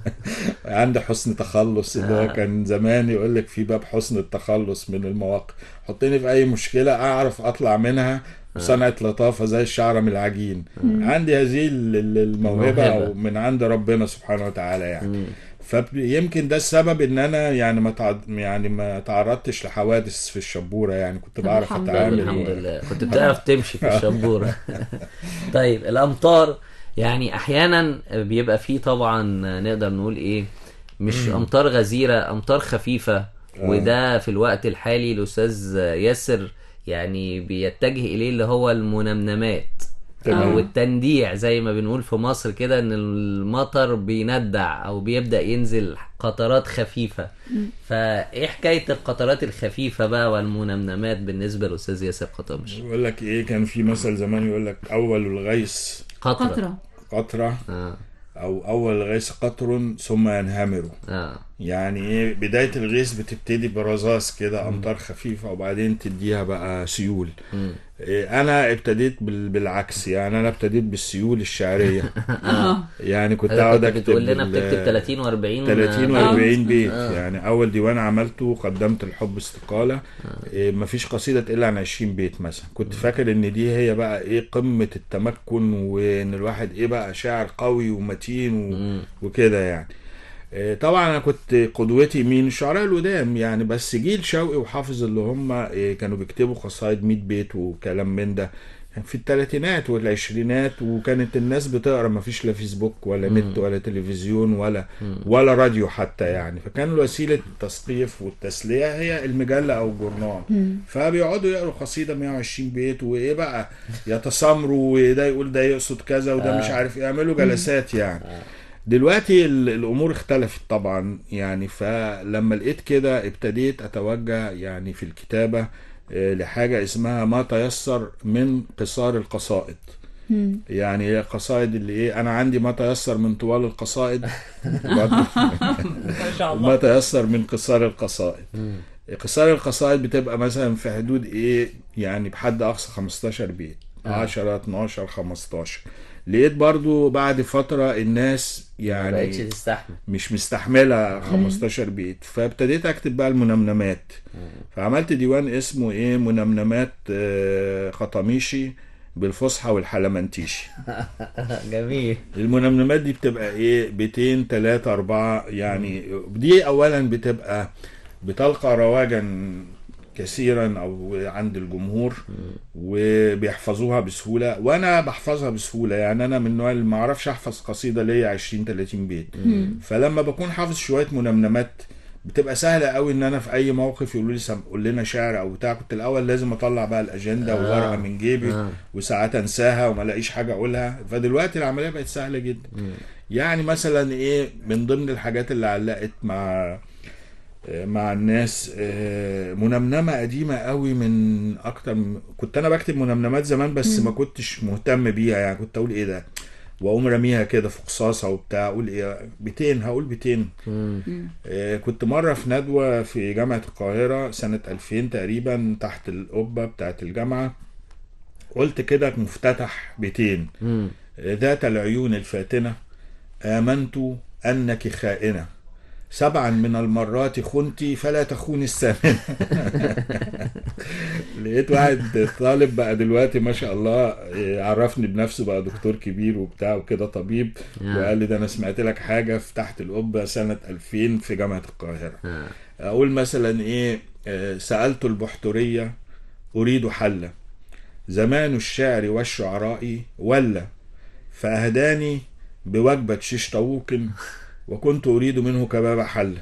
عندي حسن تخلص اللي هو آه. كان زمان يقول لك في باب حسن التخلص من المواقف حطيني في اي مشكله اعرف اطلع منها بصنعة لطافة زي الشعرة من العجين عندي هذه ال- ال- الموهبة الموهبة. أو من عند ربنا سبحانه وتعالى يعني مم. فيمكن ده السبب ان انا يعني ما تعد يعني ما تعرضتش لحوادث في الشبوره يعني كنت طب بعرف الحمد اتعامل لله. الحمد لله كنت بتعرف تمشي في الشبورة طيب الأمطار يعني أحيانا بيبقى فيه طبعا نقدر نقول إيه مش أمطار غزيرة أمطار خفيفة وده في الوقت الحالي الأستاذ ياسر يعني بيتجه إليه اللي هو المنمنمات تمام. أو التنديع زي ما بنقول في مصر كده إن المطر بيندع أو بيبدأ ينزل قطرات خفيفة فإيه حكاية القطرات الخفيفة بقى والمنمنمات بالنسبة للأستاذ ياسر قطامش يقول لك ايه كان في مثل زمان يقول لك اول الغيث قطرة قطره قطره آه. او اول الغيث قطر ثم ينهمر آه. يعني ايه بدايه الغيث بتبتدي برذاذ كده امطار خفيفه وبعدين تديها بقى سيول مم. إيه انا ابتديت بال- بالعكس يعني انا ابتديت بالسيول الشعريه اه يعني كنت حضرتك اقعد كنت اكتب بتقول لنا ال- بتكتب 30 و40 30 آه. و40 بيت آه. يعني اول ديوان عملته قدمت الحب استقاله إيه مفيش قصيده تقل عن 20 بيت مثلا كنت فاكر ان دي هي بقى ايه قمه التمكن وان الواحد ايه بقى شاعر قوي ومتين و... مم. وكده يعني إيه طبعا انا كنت قدوتي مين الشعراء القدام يعني بس جيل شوقي وحافظ اللي هم إيه كانوا بيكتبوا قصايد 100 بيت وكلام من ده كان في الثلاثينات والعشرينات وكانت الناس بتقرا ما فيش لا فيسبوك ولا نت ولا تلفزيون ولا ولا راديو حتى يعني فكان وسيله التثقيف والتسليه هي المجله او الجورنال فبيقعدوا يقروا قصيده 120 بيت وايه بقى يتسامروا وده يقول ده يقصد كذا وده مش عارف إيه، يعملوا جلسات يعني دلوقتي ال- الامور اختلفت طبعا يعني فلما لقيت كده ابتديت اتوجه يعني في الكتابه آه، لحاجه اسمها ما تيسر من قصار القصائد يعني هي قصائد اللي ايه انا عندي ما تيسر من طوال القصائد برضه ما شاء ما تيسر من قصار القصائد قصار القصائد بتبقى مثلا في حدود ايه يعني بحد اقصى 15 بيت 10 12 15 لقيت برضو بعد فتره الناس ما بقتش يعني تستحمل مش مستحمله 15 بيت فابتديت اكتب بقى المنمنمات فعملت ديوان اسمه ايه منمنمات آه، خطاميشي بالفصحى والحلمنتيشي جميل المنمنمات دي بتبقى ايه بيتين تلاتة اربعة يعني دي اولا بتبقى بتلقى رواجا كثيرا او عند الجمهور وبيحفظوها بسهوله وانا بحفظها بسهوله يعني انا من النوع اللي ما اعرفش احفظ قصيده ليا 20 30 بيت فلما بكون حافظ شويه منمنمات بتبقى سهله قوي ان انا في اي موقف يقولوا لي سم... قول لنا شعر او بتاع كنت الاول لازم اطلع بقى الاجنده آه. والورقه من جيبي آه. وساعات انساها وما الاقيش حاجه اقولها فدلوقتي العمليه بقت سهله جدا يعني مثلا ايه من ضمن الحاجات اللي علقت مع مع الناس آه، منمنمه قديمه قوي من اكتر من كنت انا بكتب منمنمات زمان بس ما كنتش مهتم بيها يعني كنت اقول ايه ده واقوم راميها كده في قصاصه وبتاع اقول ايه بيتين هقول بيتين آه، كنت مره في ندوه في جامعه القاهره سنه 2000 تقريبا تحت القبه بتاعت الجامعه قلت كده مفتتح بيتين مم. ذات العيون الفاتنة آمنت أنك خائنة سبعا من المرات خنت فلا تخون الثامنة لقيت واحد طالب بقى دلوقتي ما شاء الله إيه، عرفني بنفسه بقى دكتور كبير وبتاع وكده طبيب آه. وقال لي ده انا سمعت لك حاجة في تحت القبة سنة 2000 في جامعة القاهرة آه. اقول مثلا ايه آه، سألت البحترية اريد حلا زمان الشعر والشعراء ولا فأهداني بوجبة شيش طاووق وكنت أريد منه كباب حلة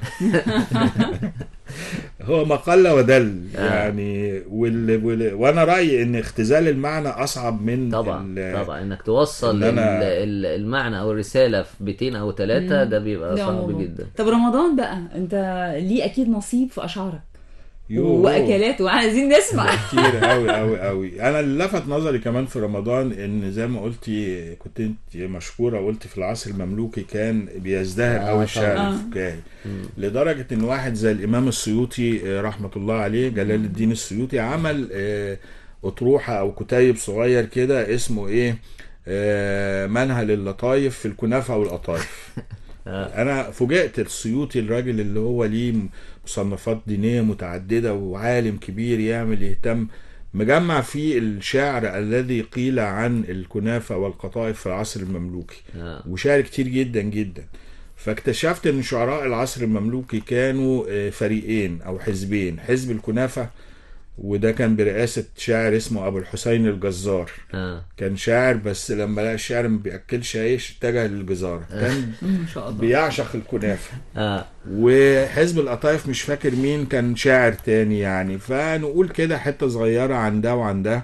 هو ما قل ودل يعني وال... وال... وانا رايي ان اختزال المعنى اصعب من طبعا ال... طبعا انك توصل إن أنا- ال- ال- المعنى او الرساله في بيتين او ثلاثه مم. ده بيبقى ده صعب موضوع. جدا طب رمضان بقى انت ليه اكيد نصيب في اشعارك يوه. واكلات وعايزين نسمع كتير قوي قوي قوي انا اللي لفت نظري كمان في رمضان ان زي ما قلتي كنت انت مشكوره قلتي في العصر المملوكي كان بيزدهر آه، قوي الشعر طبعاً. الفكاهي لدرجه ان واحد زي الامام السيوطي آه، رحمه الله عليه جلال الدين السيوطي عمل آه، اطروحه او كتيب صغير كده اسمه ايه آه، منهل اللطايف في الكنافه والقطايف انا فوجئت السيوطي الراجل اللي هو ليه مصنفات دينيه متعدده وعالم كبير يعمل يهتم مجمع فيه الشعر الذي قيل عن الكنافه والقطائف في العصر المملوكي آه. وشعر كتير جدا جدا فاكتشفت ان شعراء العصر المملوكي كانوا آه، فريقين او حزبين حزب الكنافه وده كان برئاسة شاعر اسمه أبو الحسين الجزار اه كان شاعر بس لما لقى الشعر ما بياكلش عيش اتجه للجزارة كان ما شاء الله بيعشق الكنافة اه وحزب القطايف مش فاكر مين كان شاعر تاني يعني فنقول كده حتة صغيرة عن ده وعن ده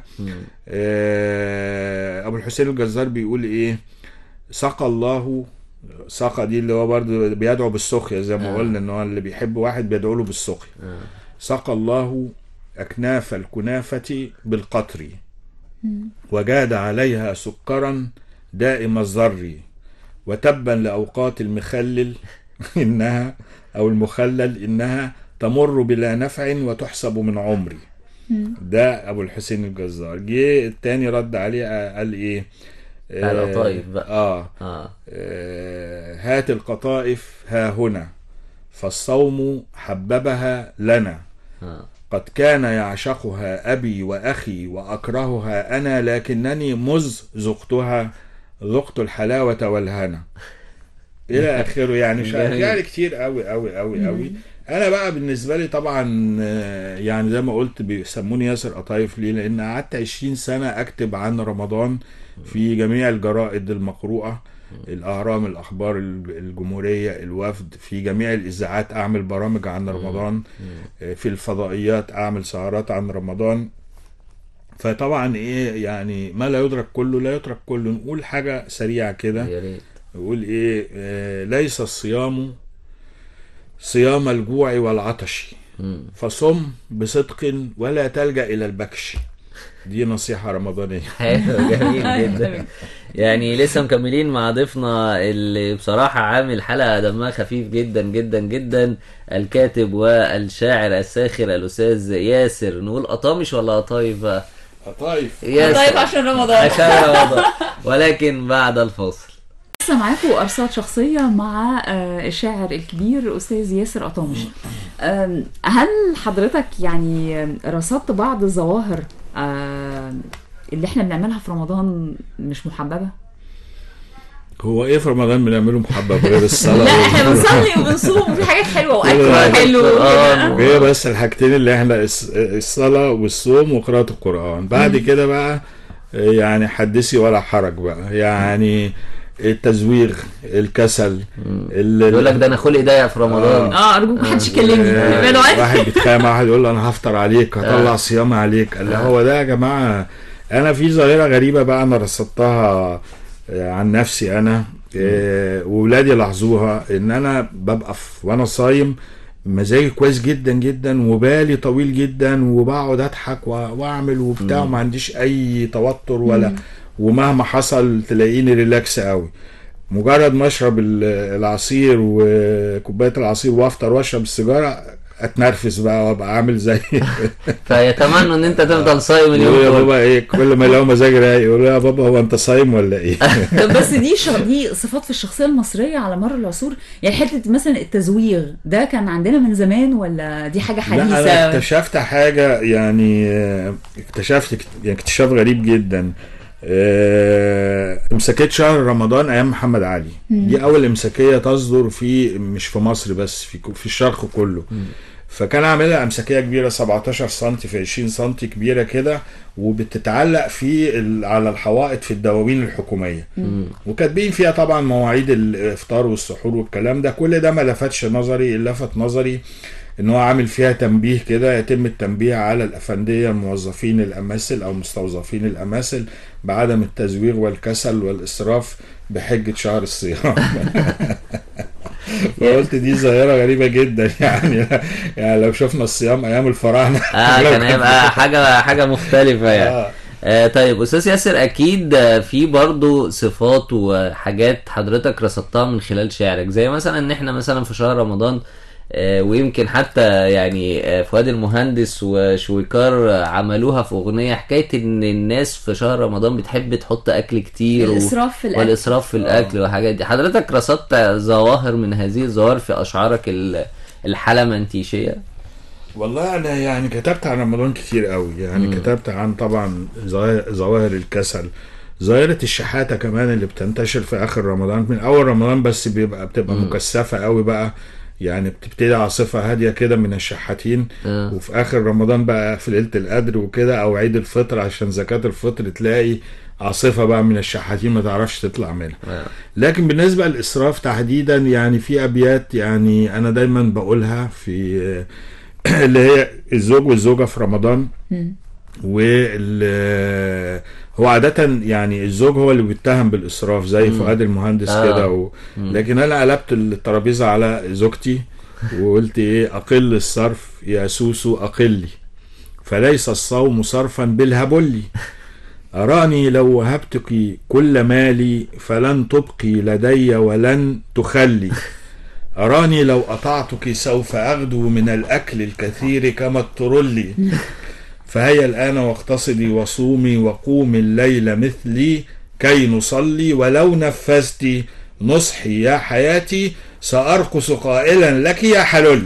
آه، أبو الحسين الجزار بيقول إيه سقى الله سقى دي اللي هو برضه بيدعو بالسقيا زي ما آه. قلنا ان هو اللي بيحب واحد بيدعو له بالسقيا آه. سقى الله أكناف الكنافة بالقطر وجاد عليها سكرا دائم الضر وتبا لأوقات المخلل إنها أو المخلل إنها تمر بلا نفع وتحسب من عمري ده أبو الحسين الجزار جه التاني رد عليه قال إيه آه، القطايف بقى. آه اه آه، هات القطائف ها هنا فالصوم حببها لنا اه قد كان يعشقها أبي وأخي وأكرهها أنا لكنني مذ ذقتها ذقت الحلاوة والهنا إلى آخره يعني شعر جميل. شعر كتير قوي قوي قوي قوي أنا بقى بالنسبة لي طبعا آه، يعني زي ما قلت بيسموني ياسر قطايف ليه لأن قعدت 20 سنة أكتب عن رمضان في جميع الجرائد المقروءة الأهرام الأخبار الجمهورية الوفد في جميع الإذاعات أعمل برامج عن رمضان في الفضائيات أعمل سهرات عن رمضان فطبعا إيه يعني ما لا يدرك كله لا يترك كله نقول حاجة سريعة كده يا ريت نقول إيه آه، ليس الصيام صيام الجوع والعطش مم. فصم بصدق ولا تلجأ إلى البكش دي نصيحة رمضانية حلو جميل جدا يعني لسه مكملين مع ضيفنا اللي بصراحة عامل حلقة دمها خفيف جدا جدا جدا الكاتب والشاعر الساخر الأستاذ ياسر نقول قطامش ولا قطايف بقى؟ طيب يا طيب سلام. عشان رمضان عشان رمضان ولكن بعد الفاصل لسه معاكم ارصاد شخصيه مع آه، الشاعر الكبير استاذ ياسر قطامش آم، هل حضرتك يعني آم، رصدت بعض الظواهر آم، اللي احنا بنعملها في رمضان مش محببه هو ايه في رمضان بنعمله محبب غير الصلاه لا احنا بنصلي وبنصوم وفي حاجات حلوه واكل لا، حلو القرآن وكده. هي بس الحاجتين اللي احنا الص- الصلاة والصوم وقراءة القرآن بعد كده بقى يعني حدثي ولا حرج بقى يعني التزويغ الكسل ال- يقول لك ده انا خلقي ضيق في رمضان اه ارجوك محدش يكلمني آه، يبقى له واحد بيتخانق مع واحد يقول له انا هفطر عليك هطلع صيام عليك قال له هو ده يا جماعه انا في ظاهره غريبه بقى انا رصدتها آه، عن نفسي انا آه، وولادي لاحظوها ان انا ببقى في- وانا صايم مزاجي كويس جدا جدا وبالي طويل جدا وبقعد اضحك و- واعمل وبتاع وما عنديش اي توتر ولا ومهما حصل تلاقيني ريلاكس قوي مجرد ما اشرب ال- العصير وكوبايه العصير وافطر واشرب السيجاره اتنرفز بقى وابقى عامل زي فيتمنوا ان انت تفضل صايم يقول يا اليوم كله بابا ايه كل ما لو مزاج رايق يقول له يا بابا هو انت صايم ولا ايه؟ بس دي ش... دي صفات في الشخصيه المصريه على مر العصور يعني حته مثلا التزويغ ده كان عندنا من زمان ولا دي حاجه لا انا حديثه اكتشفت حاجه يعني آه، اكتشفت اكت- يعني اكتشاف غريب جدا آه، امساكيه شهر رمضان ايام محمد علي دي اول امساكيه تصدر في مش في مصر بس في ك- في الشرق كله فكان عاملها امساكيه كبيره 17 سم في 20 سم كبيره كده وبتتعلق في ال- على الحوائط في الدواوين الحكوميه وكاتبين فيها طبعا مواعيد الافطار والسحور والكلام ده كل ده ما لفتش نظري اللي لفت نظري ان هو عامل فيها تنبيه كده يتم التنبيه على الافنديه الموظفين الاماثل او مستوظفين الاماثل بعدم التزويغ والكسل والاسراف بحجه شهر الصيام فقلت دي ظاهره غريبه جدا يعني يعني لو شفنا الصيام ايام الفراعنه اه كان هيبقى حاجه حاجه مختلفه يعني آه. آه طيب استاذ ياسر اكيد آه، في برضو صفات وحاجات حضرتك رصدتها من خلال شعرك زي مثلا ان احنا مثلا في شهر رمضان آه ويمكن حتى يعني آه فؤاد المهندس وشويكار آه، عملوها في اغنيه حكايه ان الناس في شهر رمضان بتحب تحط اكل كتير و... الاسراف في الاكل والاسراف في الاكل وحاجات دي حضرتك رصدت ظواهر من هذه الظواهر في اشعارك ال- الحلمنتيشيه والله انا يعني كتبت عن رمضان كتير قوي يعني مم. كتبت عن طبعا ظاهر ظواهر الكسل ظاهرة الشحاتة كمان اللي بتنتشر في آخر رمضان من أول رمضان بس بيبقى بتبقى مم. مكثفة قوي بقى يعني بتبتدي عاصفة هادية كده من الشحاتين آه. وفي آخر رمضان بقى في ليلة القدر وكده أو عيد الفطر عشان زكاة الفطر تلاقي عاصفة بقى من الشحاتين ما تعرفش تطلع منها آه. لكن بالنسبة للإسراف تحديدا يعني في أبيات يعني أنا دايما بقولها في اللي هي الزوج والزوجة في رمضان مم. وال هو عادة يعني الزوج هو اللي بيتهم بالإسراف زي مم. فؤاد المهندس آه. كده و... مم. لكن أنا قلبت الترابيزة على زوجتي وقلت إيه أقل الصرف يا سوسو أقلي فليس الصوم صرفا بالهبل أراني لو وهبتك كل مالي فلن تبقي لدي ولن تخلي أراني لو أطعتك سوف أغدو من الأكل الكثير كما الترلي فهيا الآن واقتصدي وصومي وقومي الليل مثلي كي نصلي ولو نفذت نصحي يا حياتي سأرقص قائلا لك يا حلل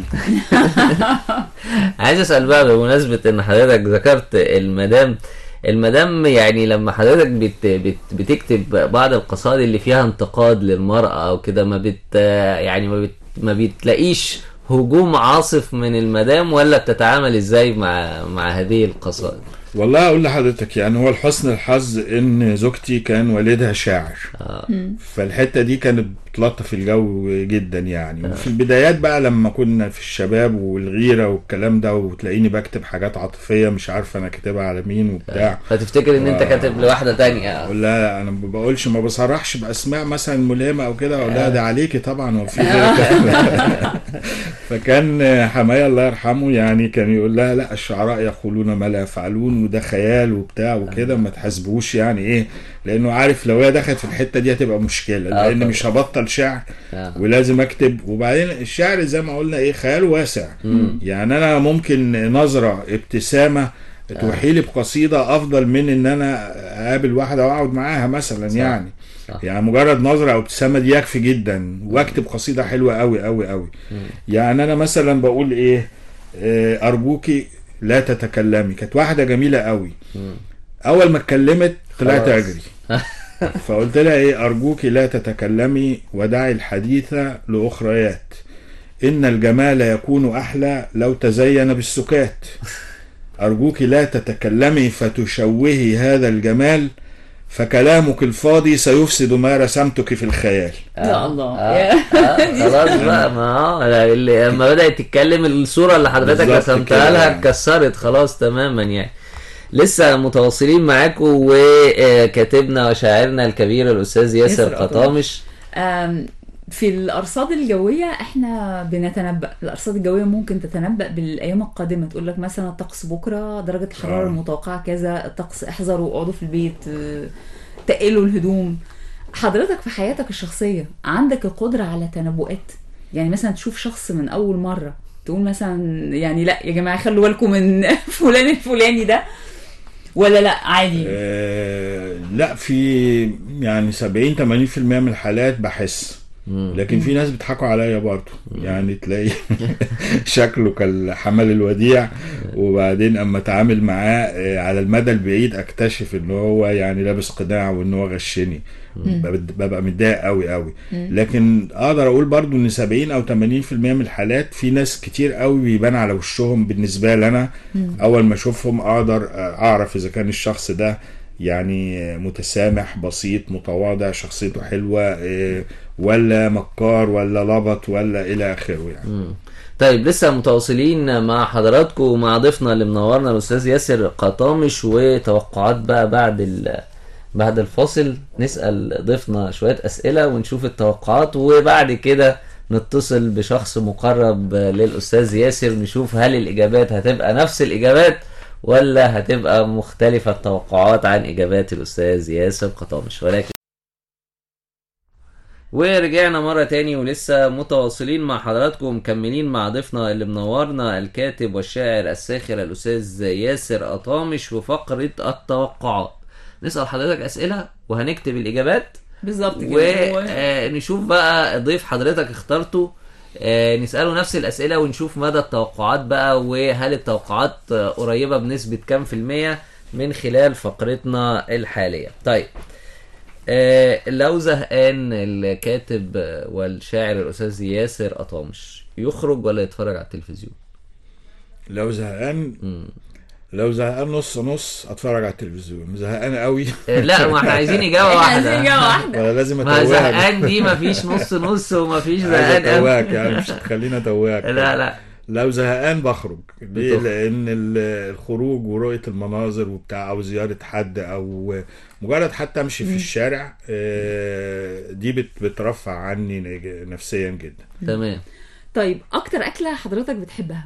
عايز اسال بقى بمناسبه ان حضرتك ذكرت المدام المدام يعني لما حضرتك بت بت بتكتب بعض القصائد اللي فيها انتقاد للمرأة او كده ما بت يعني ما بت ما بتلاقيش هجوم عاصف من المدام ولا بتتعامل ازاي مع مع هذه القصائد؟ والله أقول لحضرتك يعني هو لحسن الحظ إن زوجتي كان والدها شاعر آه. فالحتة دي كانت بتلطف الجو جدا يعني وفي البدايات بقى لما كنا في الشباب والغيرة والكلام ده وتلاقيني بكتب حاجات عاطفية مش عارف أنا كاتبها على مين وبتاع فتفتكر ان انت آه. كاتب لواحدة تانية اقول لها لا انا ما بقولش ما بصرحش باسماء مثلا ملهمه او كده اقول لها ده عليكي طبعا هو في غيرك فكان حماية الله يرحمه يعني كان يقول لها لا الشعراء يقولون ما لا يفعلون وده خيال وبتاع وكده ما تحاسبوش يعني ايه لانه عارف لو هي دخلت في الحته دي هتبقى مشكله آه لان طبعا. مش هبطل شعر آه. ولازم اكتب وبعدين الشعر زي ما قلنا ايه خيال واسع مم. يعني انا ممكن نظره ابتسامه توحي لي بقصيده افضل من ان انا اقابل واحده واقعد معاها مثلا صح. يعني صح. يعني مجرد نظره او ابتسامه دي يكفي جدا واكتب قصيده حلوه قوي قوي قوي يعني انا مثلا بقول ايه آه، ارجوكي لا تتكلمي كانت واحده جميله قوي اول ما اتكلمت طلعت خلاص. اجري فقلت لها ايه ارجوكي لا تتكلمي ودعي الحديث لاخريات ان الجمال يكون احلى لو تزين بالسكات ارجوك لا تتكلمي فتشوهي هذا الجمال فكلامك الفاضي سيفسد ما رسمتك في الخيال يا الله آه. يا- آه، خلاص بقى ما اه اللي لما بدأت تتكلم الصورة اللي حضرتك بالظبط رسمتها كده لها يعني. اتكسرت خلاص تماما يعني لسه متواصلين معاكم وكاتبنا وشاعرنا الكبير الأستاذ ياسر ياسر قطامش. قطامش آم، في الارصاد الجويه احنا بنتنبأ الارصاد الجويه ممكن تتنبأ بالايام القادمه تقول لك مثلا الطقس بكره درجه الحراره آه. المتوقعه كذا الطقس احذروا اقعدوا في البيت آه، تقلوا الهدوم حضرتك في حياتك الشخصيه عندك القدره على تنبؤات يعني مثلا تشوف شخص من اول مره تقول مثلا يعني لا يا جماعه خلوا بالكم من فلان الفلاني ده ولا لا عادي آه لا في يعني 70 80% من الحالات بحس لكن في ناس بيضحكوا عليا برضه يعني تلاقي شكله كالحمل الوديع وبعدين اما اتعامل معاه آه، على المدى البعيد اكتشف ان هو يعني لابس قناع وان هو غشني ببقى ببقى متضايق قوي قوي لكن اقدر اقول برضو ان 70 او 80% من الحالات في ناس كتير قوي بيبان على وشهم بالنسبه لي انا اول ما اشوفهم اقدر اعرف اذا كان الشخص ده يعني متسامح بسيط متواضع شخصيته حلوه إيه، ولا مكار ولا لبط ولا الى اخره يعني مم. طيب لسه متواصلين مع حضراتكم ومع ضيفنا اللي منورنا الاستاذ ياسر قطامش وتوقعات بقى بعد ال... بعد الفاصل نسال ضيفنا شويه اسئله ونشوف التوقعات وبعد كده نتصل بشخص مقرب للاستاذ ياسر نشوف هل الاجابات هتبقى نفس الاجابات ولا هتبقى مختلفه التوقعات عن اجابات الاستاذ ياسر قطامش ولكن ورجعنا مرة تاني ولسه متواصلين مع حضراتكم ومكملين مع ضيفنا اللي منورنا الكاتب والشاعر الساخر الأستاذ ياسر قطامش وفقرة التوقعات نسأل حضرتك أسئلة وهنكتب الإجابات بالظبط كده هو- ونشوف بقى ضيف حضرتك اخترته آه، نسأله نفس الأسئلة ونشوف مدى التوقعات بقى وهل التوقعات آه، قريبة بنسبة كام في المية من خلال فقرتنا الحالية طيب آه، لو زهقان الكاتب آه، والشاعر الأستاذ ياسر قطامش يخرج ولا يتفرج على التلفزيون؟ لو زهقان لو زهقان نص نص اتفرج على التلفزيون زهقان قوي آه، لا ما احنا عايزين إجابة احنا عايزين واحدة إجابة واحدة ولا لازم ما اتوهك زهقان دي مفيش نص نص ومفيش عايز زهقان أوي. اتوهك يعني مش هتخليني اتوهك لا لا لو زهقان بخرج ليه بتخرج. لان ال- الخروج ورؤيه المناظر وبتاع او زياره حد او مجرد حتى امشي في الشارع آه، دي بت- بترفع عني نج- نفسيا جدا تمام طيب اكتر اكله حضرتك بتحبها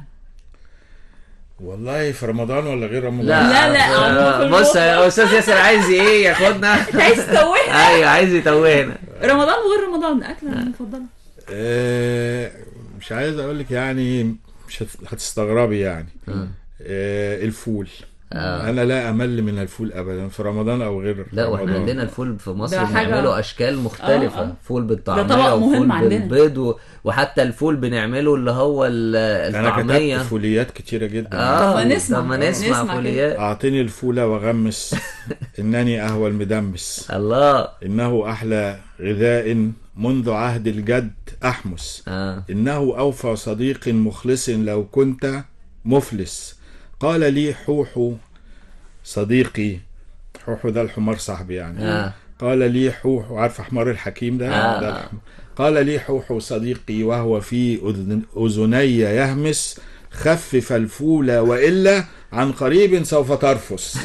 والله في رمضان ولا غير رمضان لا، لا، آه، عمو في بص المطبخ. يا استاذ ياسر عايز ايه ياخدنا عايز تتوهنا ايوه عايز يتوهنا رمضان وغير رمضان اكله المفضله آه، مش عايز اقول لك يعني مش هت- هتستغربي يعني آه، الفول آه. انا لا امل من الفول ابدا في رمضان او غير لا واحنا رمضان. عندنا الفول في مصر ده حاجة- بنعمله اشكال مختلفه آه، آه. فول ده بالطعميه طبق مهم وفول عندنا. بالبيض و... وحتى الفول بنعمله اللي هو ال- انا الطعميه كتبت فوليات كتيره جدا اه طب ما نسمع. طب ما نسمع نسمع كده. فوليات اعطني الفول وغمس انني اهوى المدمس الله انه احلى غذاء منذ عهد الجد احمس اه انه اوفى صديق مخلص لو كنت مفلس قال لي حوحو صديقي حوحو ده الحمار صاحبي يعني آه. قال لي حوحو عارف حمار الحكيم ده, آه. ده الحمار. قال لي حوحو صديقي وهو في أذن- اذني يهمس خفف الفول والا عن قريب سوف ترفس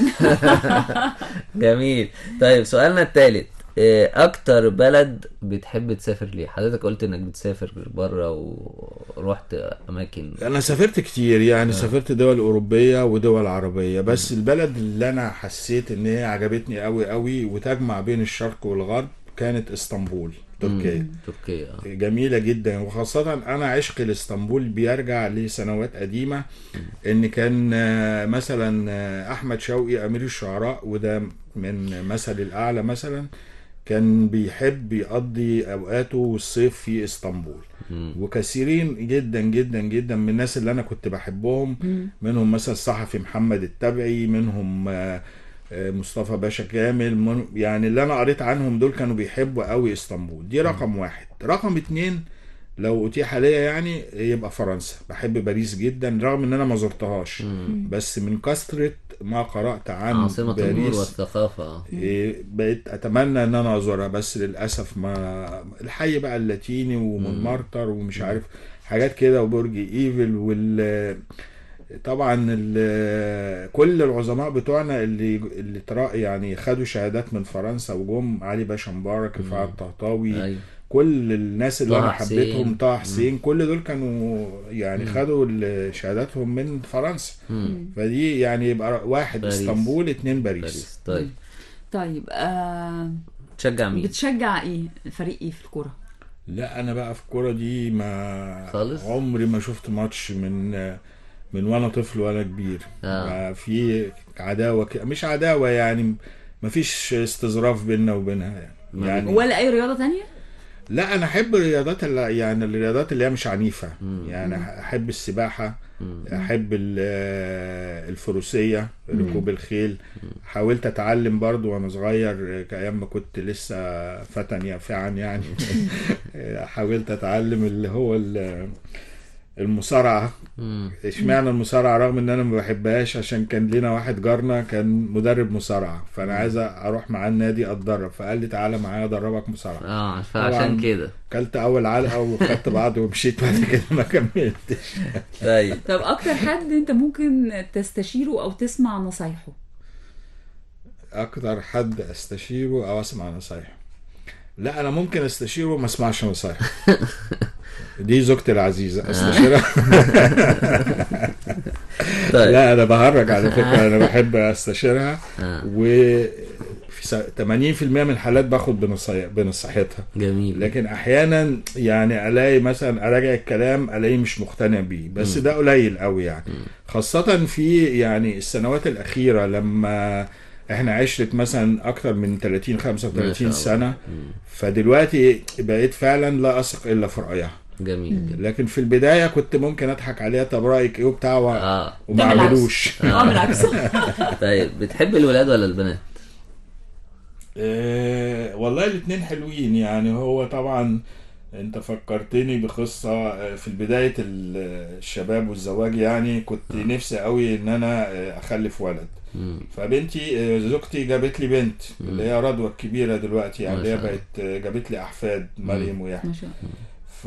جميل طيب سؤالنا الثالث اكتر بلد بتحب تسافر ليه حضرتك قلت انك بتسافر بره ورحت اماكن انا سافرت كتير يعني سافرت دول اوروبيه ودول عربيه بس البلد اللي انا حسيت ان هي عجبتني قوي قوي وتجمع بين الشرق والغرب كانت اسطنبول تركيا تركيا آه. جميلة جدا وخاصة أنا عشق لإسطنبول بيرجع لسنوات قديمة إن كان آه، مثلا آه، أحمد شوقي أمير الشعراء وده من مثل الأعلى مثلا كان بيحب يقضي أوقاته الصيف في إسطنبول وكثيرين جدا جدا جدا من الناس اللي أنا كنت بحبهم منهم مثلا الصحفي محمد التبعي منهم آه، آه، مصطفى باشا كامل من يعني اللي انا قريت عنهم دول كانوا بيحبوا قوي اسطنبول دي رقم واحد رقم اتنين لو اتيح ليا يعني يبقى فرنسا بحب باريس جدا رغم ان انا ما زرتهاش بس من كثرة ما قرأت عن عاصمة النور باريس والثقافة آه. إيه، بقيت اتمنى ان انا ازورها بس للاسف ما الحي بقى اللاتيني ومونمارتر ومش عارف حاجات كده وبرج ايفل وال طبعا ال- كل العظماء بتوعنا اللي اللي ترا يعني خدوا شهادات من فرنسا وجم علي باشا مبارك رفاعة الطهطاوي أيوة. كل الناس اللي طه انا حسين. حبيتهم طه حسين كل دول كانوا يعني خدوا ال- شهاداتهم من فرنسا فدي يعني يبقى واحد باريس. اسطنبول اتنين باريس, باريس طيب طيب آه تشجع مين؟ بتشجع ايه فريق ايه في الكوره لا انا بقى في الكوره دي ما خالص؟ عمري ما شفت ماتش من من وانا طفل وانا كبير آه. ما في عداوه ك- مش عداوه يعني ما فيش استظراف بيننا وبينها يعني, ما يعني ولا اي رياضه تانية لا انا احب الرياضات اللي يعني الرياضات اللي هي مش عنيفه يعني احب السباحه احب ال- آه، الفروسيه ركوب الخيل حاولت اتعلم برضو وانا صغير كايام ما كنت لسه فتى يافعا يعني حاولت اتعلم اللي هو ال- المصارعه مم. اشمعنى المصارعه رغم ان انا ما بحبهاش عشان كان لنا واحد جارنا كان مدرب مصارعه فانا عايز اروح معاه النادي اتدرب فقال لي تعالى معايا ادربك مصارعه اه فعشان طبعاً. كده كلت اول علقه وخدت بعض ومشيت بعد كده ما كملتش طيب طب اكتر حد انت ممكن تستشيره او تسمع نصايحه اكتر حد استشيره او اسمع نصايحه لا انا ممكن استشيره وما اسمعش نصايحه دي زوجتي العزيزه استشيرها طيب لا انا بهرج على فكره انا بحب استشيرها آه. و في س- 80% من الحالات باخد بنصي- بنصيحتها جميل لكن احيانا يعني الاقي مثلا اراجع الكلام الاقي مش مقتنع بيه بس ده قليل قوي يعني خاصة في يعني السنوات الأخيرة لما احنا عشرة مثلا أكتر من 30 ما شاء 35 الله. سنة فدلوقتي بقيت فعلا لا أثق إلا في رأيها جميل جدا لكن في البداية كنت ممكن أضحك عليها طب رأيك إيه وبتاع و- اه وما ده بالعكس. أعملوش اه بالعكس طيب بتحب الولاد ولا البنات؟ آه، والله الاتنين حلوين يعني هو طبعا انت فكرتني بقصة آه، في بداية ال- الشباب والزواج يعني كنت نفسي قوي ان انا آه، اخلف ولد مم. فبنتي آه، زوجتي جابت لي بنت اللي هي رضوى الكبيرة دلوقتي يعني ما اللي هي شاء الله. بقت آه، جابت لي احفاد مريم ويحيى ما شاء الله ف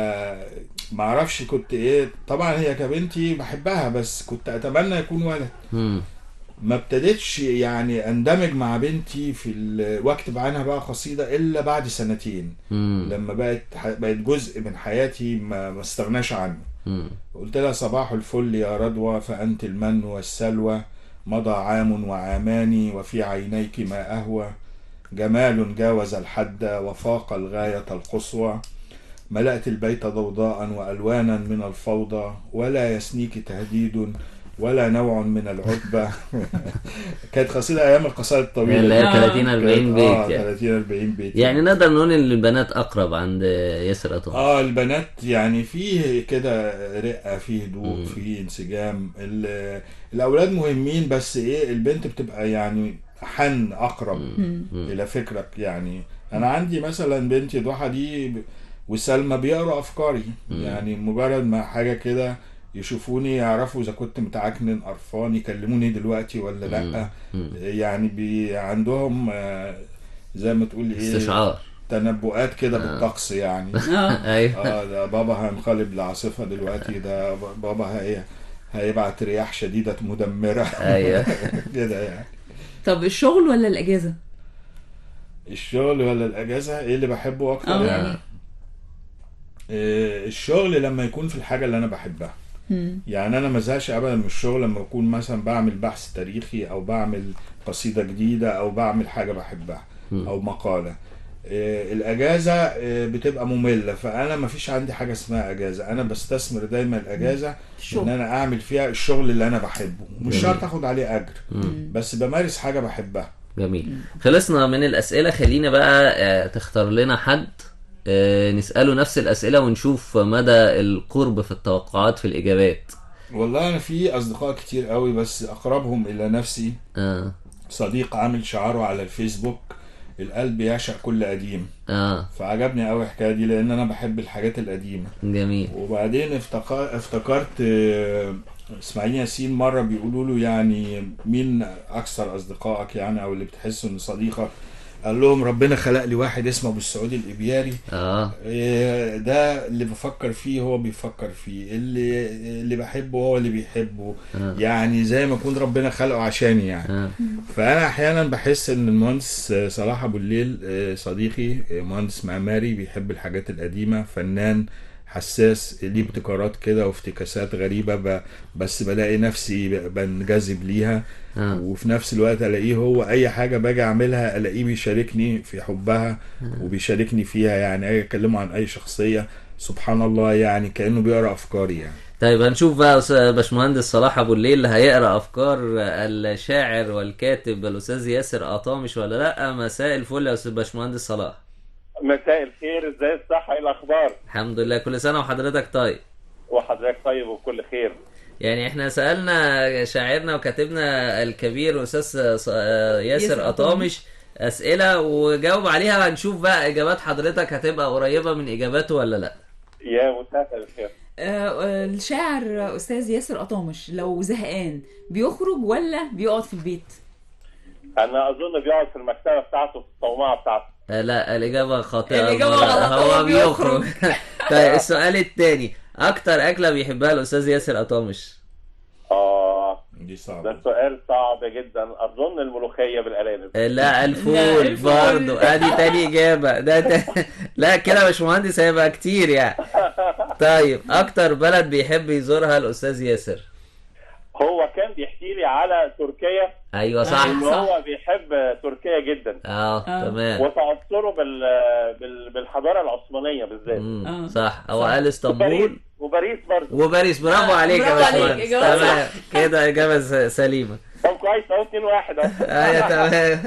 ما اعرفش كنت ايه طبعا هي كبنتي بحبها بس كنت اتمنى يكون ولد مم. ما ابتديتش يعني اندمج مع بنتي في ال- واكتب عنها بقى قصيده الا بعد سنتين مم. لما بقت بقت جزء من حياتي ما ما استغناش عنه مم. قلت لها صباح الفل يا رضوى فانت المن والسلوى مضى عام وعامان وفي عينيك ما اهوى جمال جاوز الحد وفاق الغايه القصوى ملأت البيت ضوضاء وألوانا من الفوضى ولا يسنيك تهديد ولا نوع من العتبة كانت قصيدة أيام القصائد الطويلة اللي هي آه. 30 40 بيت اه يعني 30 40 بيت يعني نقدر نقول ان البنات اقرب عند ياسر عطا اه البنات يعني فيه كده رقة فيه هدوء فيه انسجام ال- الأولاد مهمين بس إيه البنت بتبقى يعني حن أقرب إلى فكرك يعني أنا عندي مثلا بنتي ضحى دي ب- وسلمى بيقروا أفكاري يعني مجرد ما حاجة كده يشوفوني يعرفوا إذا كنت متعكنن قرفان يكلموني دلوقتي ولا لأ يعني بي عندهم آه، زي ما تقول إيه استشعار تنبؤات كده بالطقس يعني ايوه اه ده بابا هينقلب لعاصفة دلوقتي ده ب- بابا هي هيبعت رياح شديدة مدمرة ايوه كده يعني طب الشغل ولا الاجازه الشغل ولا الأجازة ايه اللي بحبه أكتر اه يعني يعني آه، الشغل لما يكون في الحاجة اللي أنا بحبها مم. يعني أنا ما زهقش أبدا من الشغل لما أكون مثلا بعمل بحث تاريخي أو بعمل قصيدة جديدة أو بعمل حاجة بحبها أو مقالة آه، الاجازه آه، بتبقى ممله فانا ما فيش عندي حاجه اسمها اجازه انا بستثمر دايما الاجازه الشغل. ان انا اعمل فيها الشغل اللي انا بحبه مش جميل. شرط اخد عليه اجر مم. بس بمارس حاجه بحبها جميل خلصنا من الأسئلة خلينا بقى آه، تختار لنا حد آه، نسأله نفس الأسئلة ونشوف مدى القرب في التوقعات في الإجابات والله انا في اصدقاء كتير قوي بس اقربهم الى نفسي اه صديق عامل شعاره على الفيسبوك القلب يعشق كل قديم اه فعجبني قوي الحكايه دي لان انا بحب الحاجات القديمه جميل وبعدين افتكر افتكرت آه، اسماعيل ياسين مره بيقولوا له يعني مين اكثر اصدقائك يعني او اللي بتحس انه صديقك قال لهم ربنا خلق لي واحد اسمه ابو السعود الابياري اه إيه، ده اللي بفكر فيه هو بيفكر فيه اللي اللي بحبه هو اللي بيحبه آه. يعني زي ما يكون ربنا خلقه عشاني يعني آه. فانا احيانا بحس ان المهندس صلاح ابو الليل آه، صديقي آه، مهندس معماري بيحب الحاجات القديمه فنان حساس ليه ابتكارات كده وافتكاسات غريبه ب... بس بلاقي نفسي ب- بنجذب ليها آه. وفي نفس الوقت الاقيه هو اي حاجه باجي اعملها الاقيه بيشاركني في حبها وبيشاركني فيها يعني اجي اكلمه عن اي شخصيه سبحان الله يعني كانه بيقرا افكاري يعني طيب هنشوف بقى أستاذ باشمهندس صلاح ابو الليل هيقرا افكار الشاعر والكاتب الاستاذ ياسر قطامش ولا لا مساء الفل يا استاذ باشمهندس صلاح مساء الخير ازاي الصحة ايه الاخبار الحمد لله كل سنه وحضرتك طيب وحضرتك طيب وبكل خير يعني احنا سالنا شاعرنا وكاتبنا الكبير استاذ ص- ياسر ياسر قطامش اسئله وجاوب عليها هنشوف بقى اجابات حضرتك هتبقى قريبه من اجاباته ولا لا يا مساء الخير آه، آه، الشاعر استاذ ياسر قطامش لو زهقان بيخرج ولا بيقعد في البيت انا اظن بيقعد في المكتبة بتاعته في الصومعة بتاعته آه، لا الإجابة خاطئة الإجابة لا، غلط، هو هو بيخرج طيب السؤال التاني أكتر أكلة بيحبها الأستاذ ياسر قطامش اه دي ده صعبه سؤال صعب جدا اظن الملوخية بالارانب لا لا، الفول الفول. برضه ادي تاني اجابه ده ت... لا كده يا باشمهندس هيبقى كتير يعني طيب اكتر بلد بيحب يزورها الاستاذ ياسر هو كان بيحكي لي على تركيا ايوه صح ان صح. هو بيحب تركيا جدا اه آه. تمام وتأثره بال... بال... بالحضارة العثمانية بالذات مم، آه. صح هو صح. قال وباريس اسطنبول وباريس برضه وباريس برافو آه، عليك يا برافو عليك، باشمهندس إجابة تمام كده اجابه س- سليمه طب كويس اهو 2 1 اهو ايوه تمام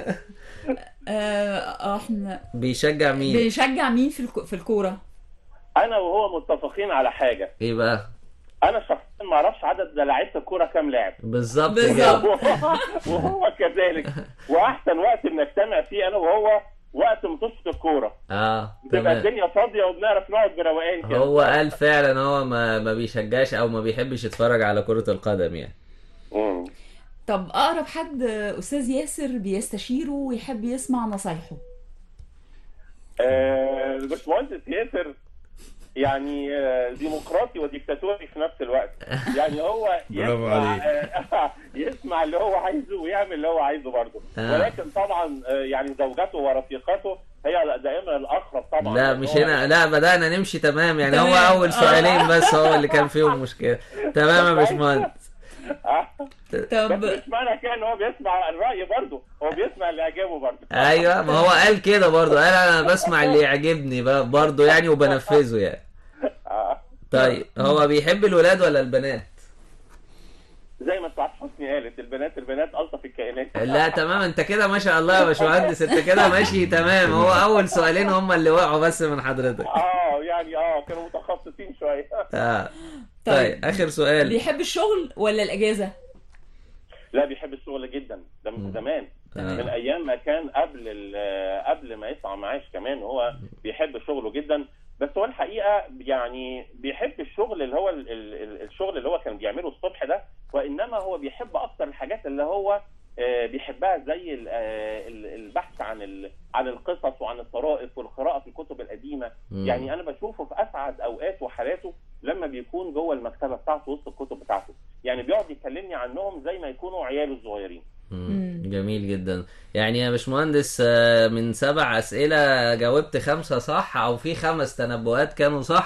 آه، احنا بيشجع مين بيشجع مين في الكو- في الكوره انا وهو متفقين على حاجة ايه بقى انا شخصيا ما اعرفش عدد لعيبه الكوره كام لاعب بالظبط بالظبط. كده. وهو كذلك واحسن وقت بنجتمع فيه انا وهو وقت ماتشة الكوره اه بتبقى تمام الدنيا فاضيه وبنعرف نقعد بروقان كده هو قال فعلا هو ما ما بيشجعش او ما بيحبش يتفرج على كرة القدم يعني مم. طب اقرب حد استاذ ياسر بيستشيره ويحب يسمع نصايحه آه، الباشمهندس ياسر يعني آه، ديمقراطي وديكتاتوري في نفس الوقت يعني هو برافو يسمع عليك. آه، يسمع اللي هو عايزه ويعمل اللي هو عايزه برضه آه. ولكن طبعا آه، يعني زوجته ورفيقته هي دائما الاقرب طبعا لا لأن مش هو- هنا لا بدأنا نمشي تمام يعني هو تمام. اول سؤالين بس هو اللي كان فيهم مشكلة تمام يا باشمهندس آه. طب بس مش معنى كده ان هو بيسمع الرأي برضه هو بيسمع اللي يعجبه برضه ايوه ما هو قال كده برضه قال انا بسمع اللي يعجبني ب- برضه يعني وبنفذه يعني آه. طيب هو بيحب الولاد ولا البنات زي ما سعاد حسني قالت البنات البنات الطف الكائنات لا تمام انت كده ما شاء الله يا باشمهندس انت كده ماشي تمام هو اول سؤالين هم اللي وقعوا بس من حضرتك اه يعني اه كانوا متخصصين شويه اه طيب اخر سؤال بيحب الشغل ولا الاجازه لا بيحب الشغل جدا ده من زمان تمام. من ايام ما كان قبل ال- قبل ما يطلع معاش كمان هو بيحب شغله جدا بس هو الحقيقه يعني بيحب الشغل اللي هو ال- ال- ال- الشغل اللي هو كان بيعمله الصبح ده وانما هو بيحب اكتر الحاجات اللي هو آه، بيحبها زي ال- آه، ال- البحث عن ال- عن القصص وعن الطرائف والقراءه في الكتب القديمه مم. يعني انا بشوفه في اسعد اوقات وحالاته لما بيكون جوه المكتبه بتاعته وسط الكتب بتاعته يعني بيقعد يكلمني عنهم زي ما يكونوا عياله الصغيرين مم. جميل جدا يعني يا باشمهندس آه، من سبع أسئلة جاوبت خمسة صح أو في خمس تنبؤات كانوا صح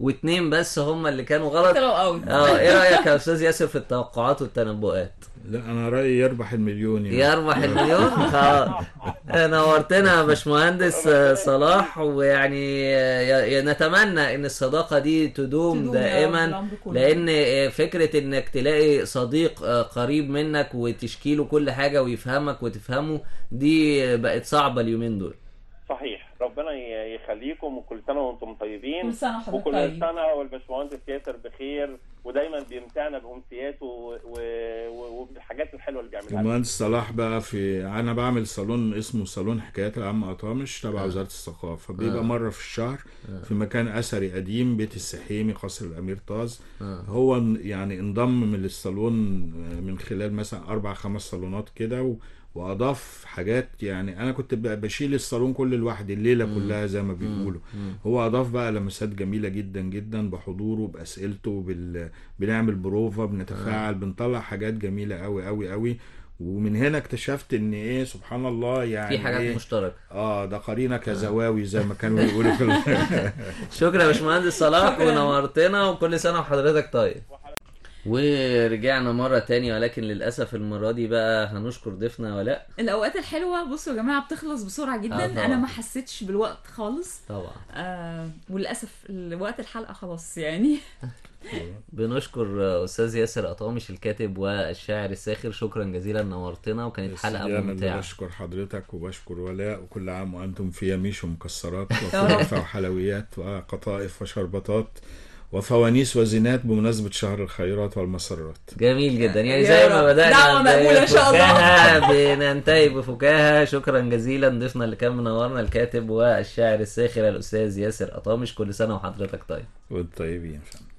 واتنين بس هم اللي كانوا غلط طلعوا اوت اه ايه رايك يا استاذ ياسر في التوقعات والتنبؤات لا انا رايي يربح المليون يعني. يربح المليون خلاص نورتنا يا باشمهندس آه، صلاح ويعني آه، ي- ي- نتمنى ان الصداقه دي تدوم تدوم يا رب دائما العمر كله. لان آه، فكره انك تلاقي صديق آه، قريب منك وتشكي له كل حاجه ويفهمك وتفهمه دي آه، بقت صعبه اليومين دول صحيح ربنا ي- يخليكم وكل سنه وانتم طيبين كل سنة وحضرتك وكل طيب. سنه والباشمهندس ياسر بخير ودايما بيمتعنا بامسياته و- و- و- وبالحاجات الحلوه اللي بيعملها لنا. المهندس صلاح بقى في انا بعمل صالون اسمه صالون حكايات العم اطامش تبع وزاره الثقافه بيبقى آه. مره في الشهر آه. في في مكان اثري قديم بيت السحيمي قصر الامير طاز آه. هو ن- يعني انضم من الصالون آه، من خلال مثلا اربع خمس صالونات كده و... واضاف حاجات يعني انا كنت ب- بشيل الصالون كل لوحدي الليله كلها زي ما بيقولوا هو اضاف بقى لمسات جميله جدا جدا بحضوره باسئلته بال... بنعمل بروفا بنتفاعل بنطلع حاجات جميله قوي قوي قوي ومن هنا اكتشفت ان ايه سبحان الله يعني في حاجات إيه مشتركه اه ده قرينه كزواوي زي ما كانوا بيقولوا في ال- شكرا يا باشمهندس صلاح شكراً. ونورتنا وكل سنه وحضرتك طيب ورجعنا مرة تانية ولكن للأسف المرة دي بقى هنشكر ضيفنا ولاء الاوقات الحلوه بصوا يا جماعه بتخلص بسرعه جدا آه طبعاً. انا ما حسيتش بالوقت خالص طبعا آه وللاسف وقت الحلقه خلاص يعني بنشكر أستاذ ياسر أطامش الكاتب والشاعر الساخر شكرا جزيلا نورتنا وكانت حلقة أنا اللي ممتعة بشكر حضرتك وبشكر ولاء وكل عام وأنتم في يميش ومكسرات يا رب. وكنافة وحلويات وقطائف وشربطات وفوانيس وزينات بمناسبة شهر الخيرات والمسرات جميل جدا يعني يا زي ما رب. بدأنا دعوة مقبولة إن شاء الله. بفكاهة بننتهي بفكاهة شكرا جزيلا ضيفنا اللي كان منورنا الكاتب والشاعر الساخر الأستاذ ياسر أطامش كل سنة وحضرتك طيب والطيبين فندم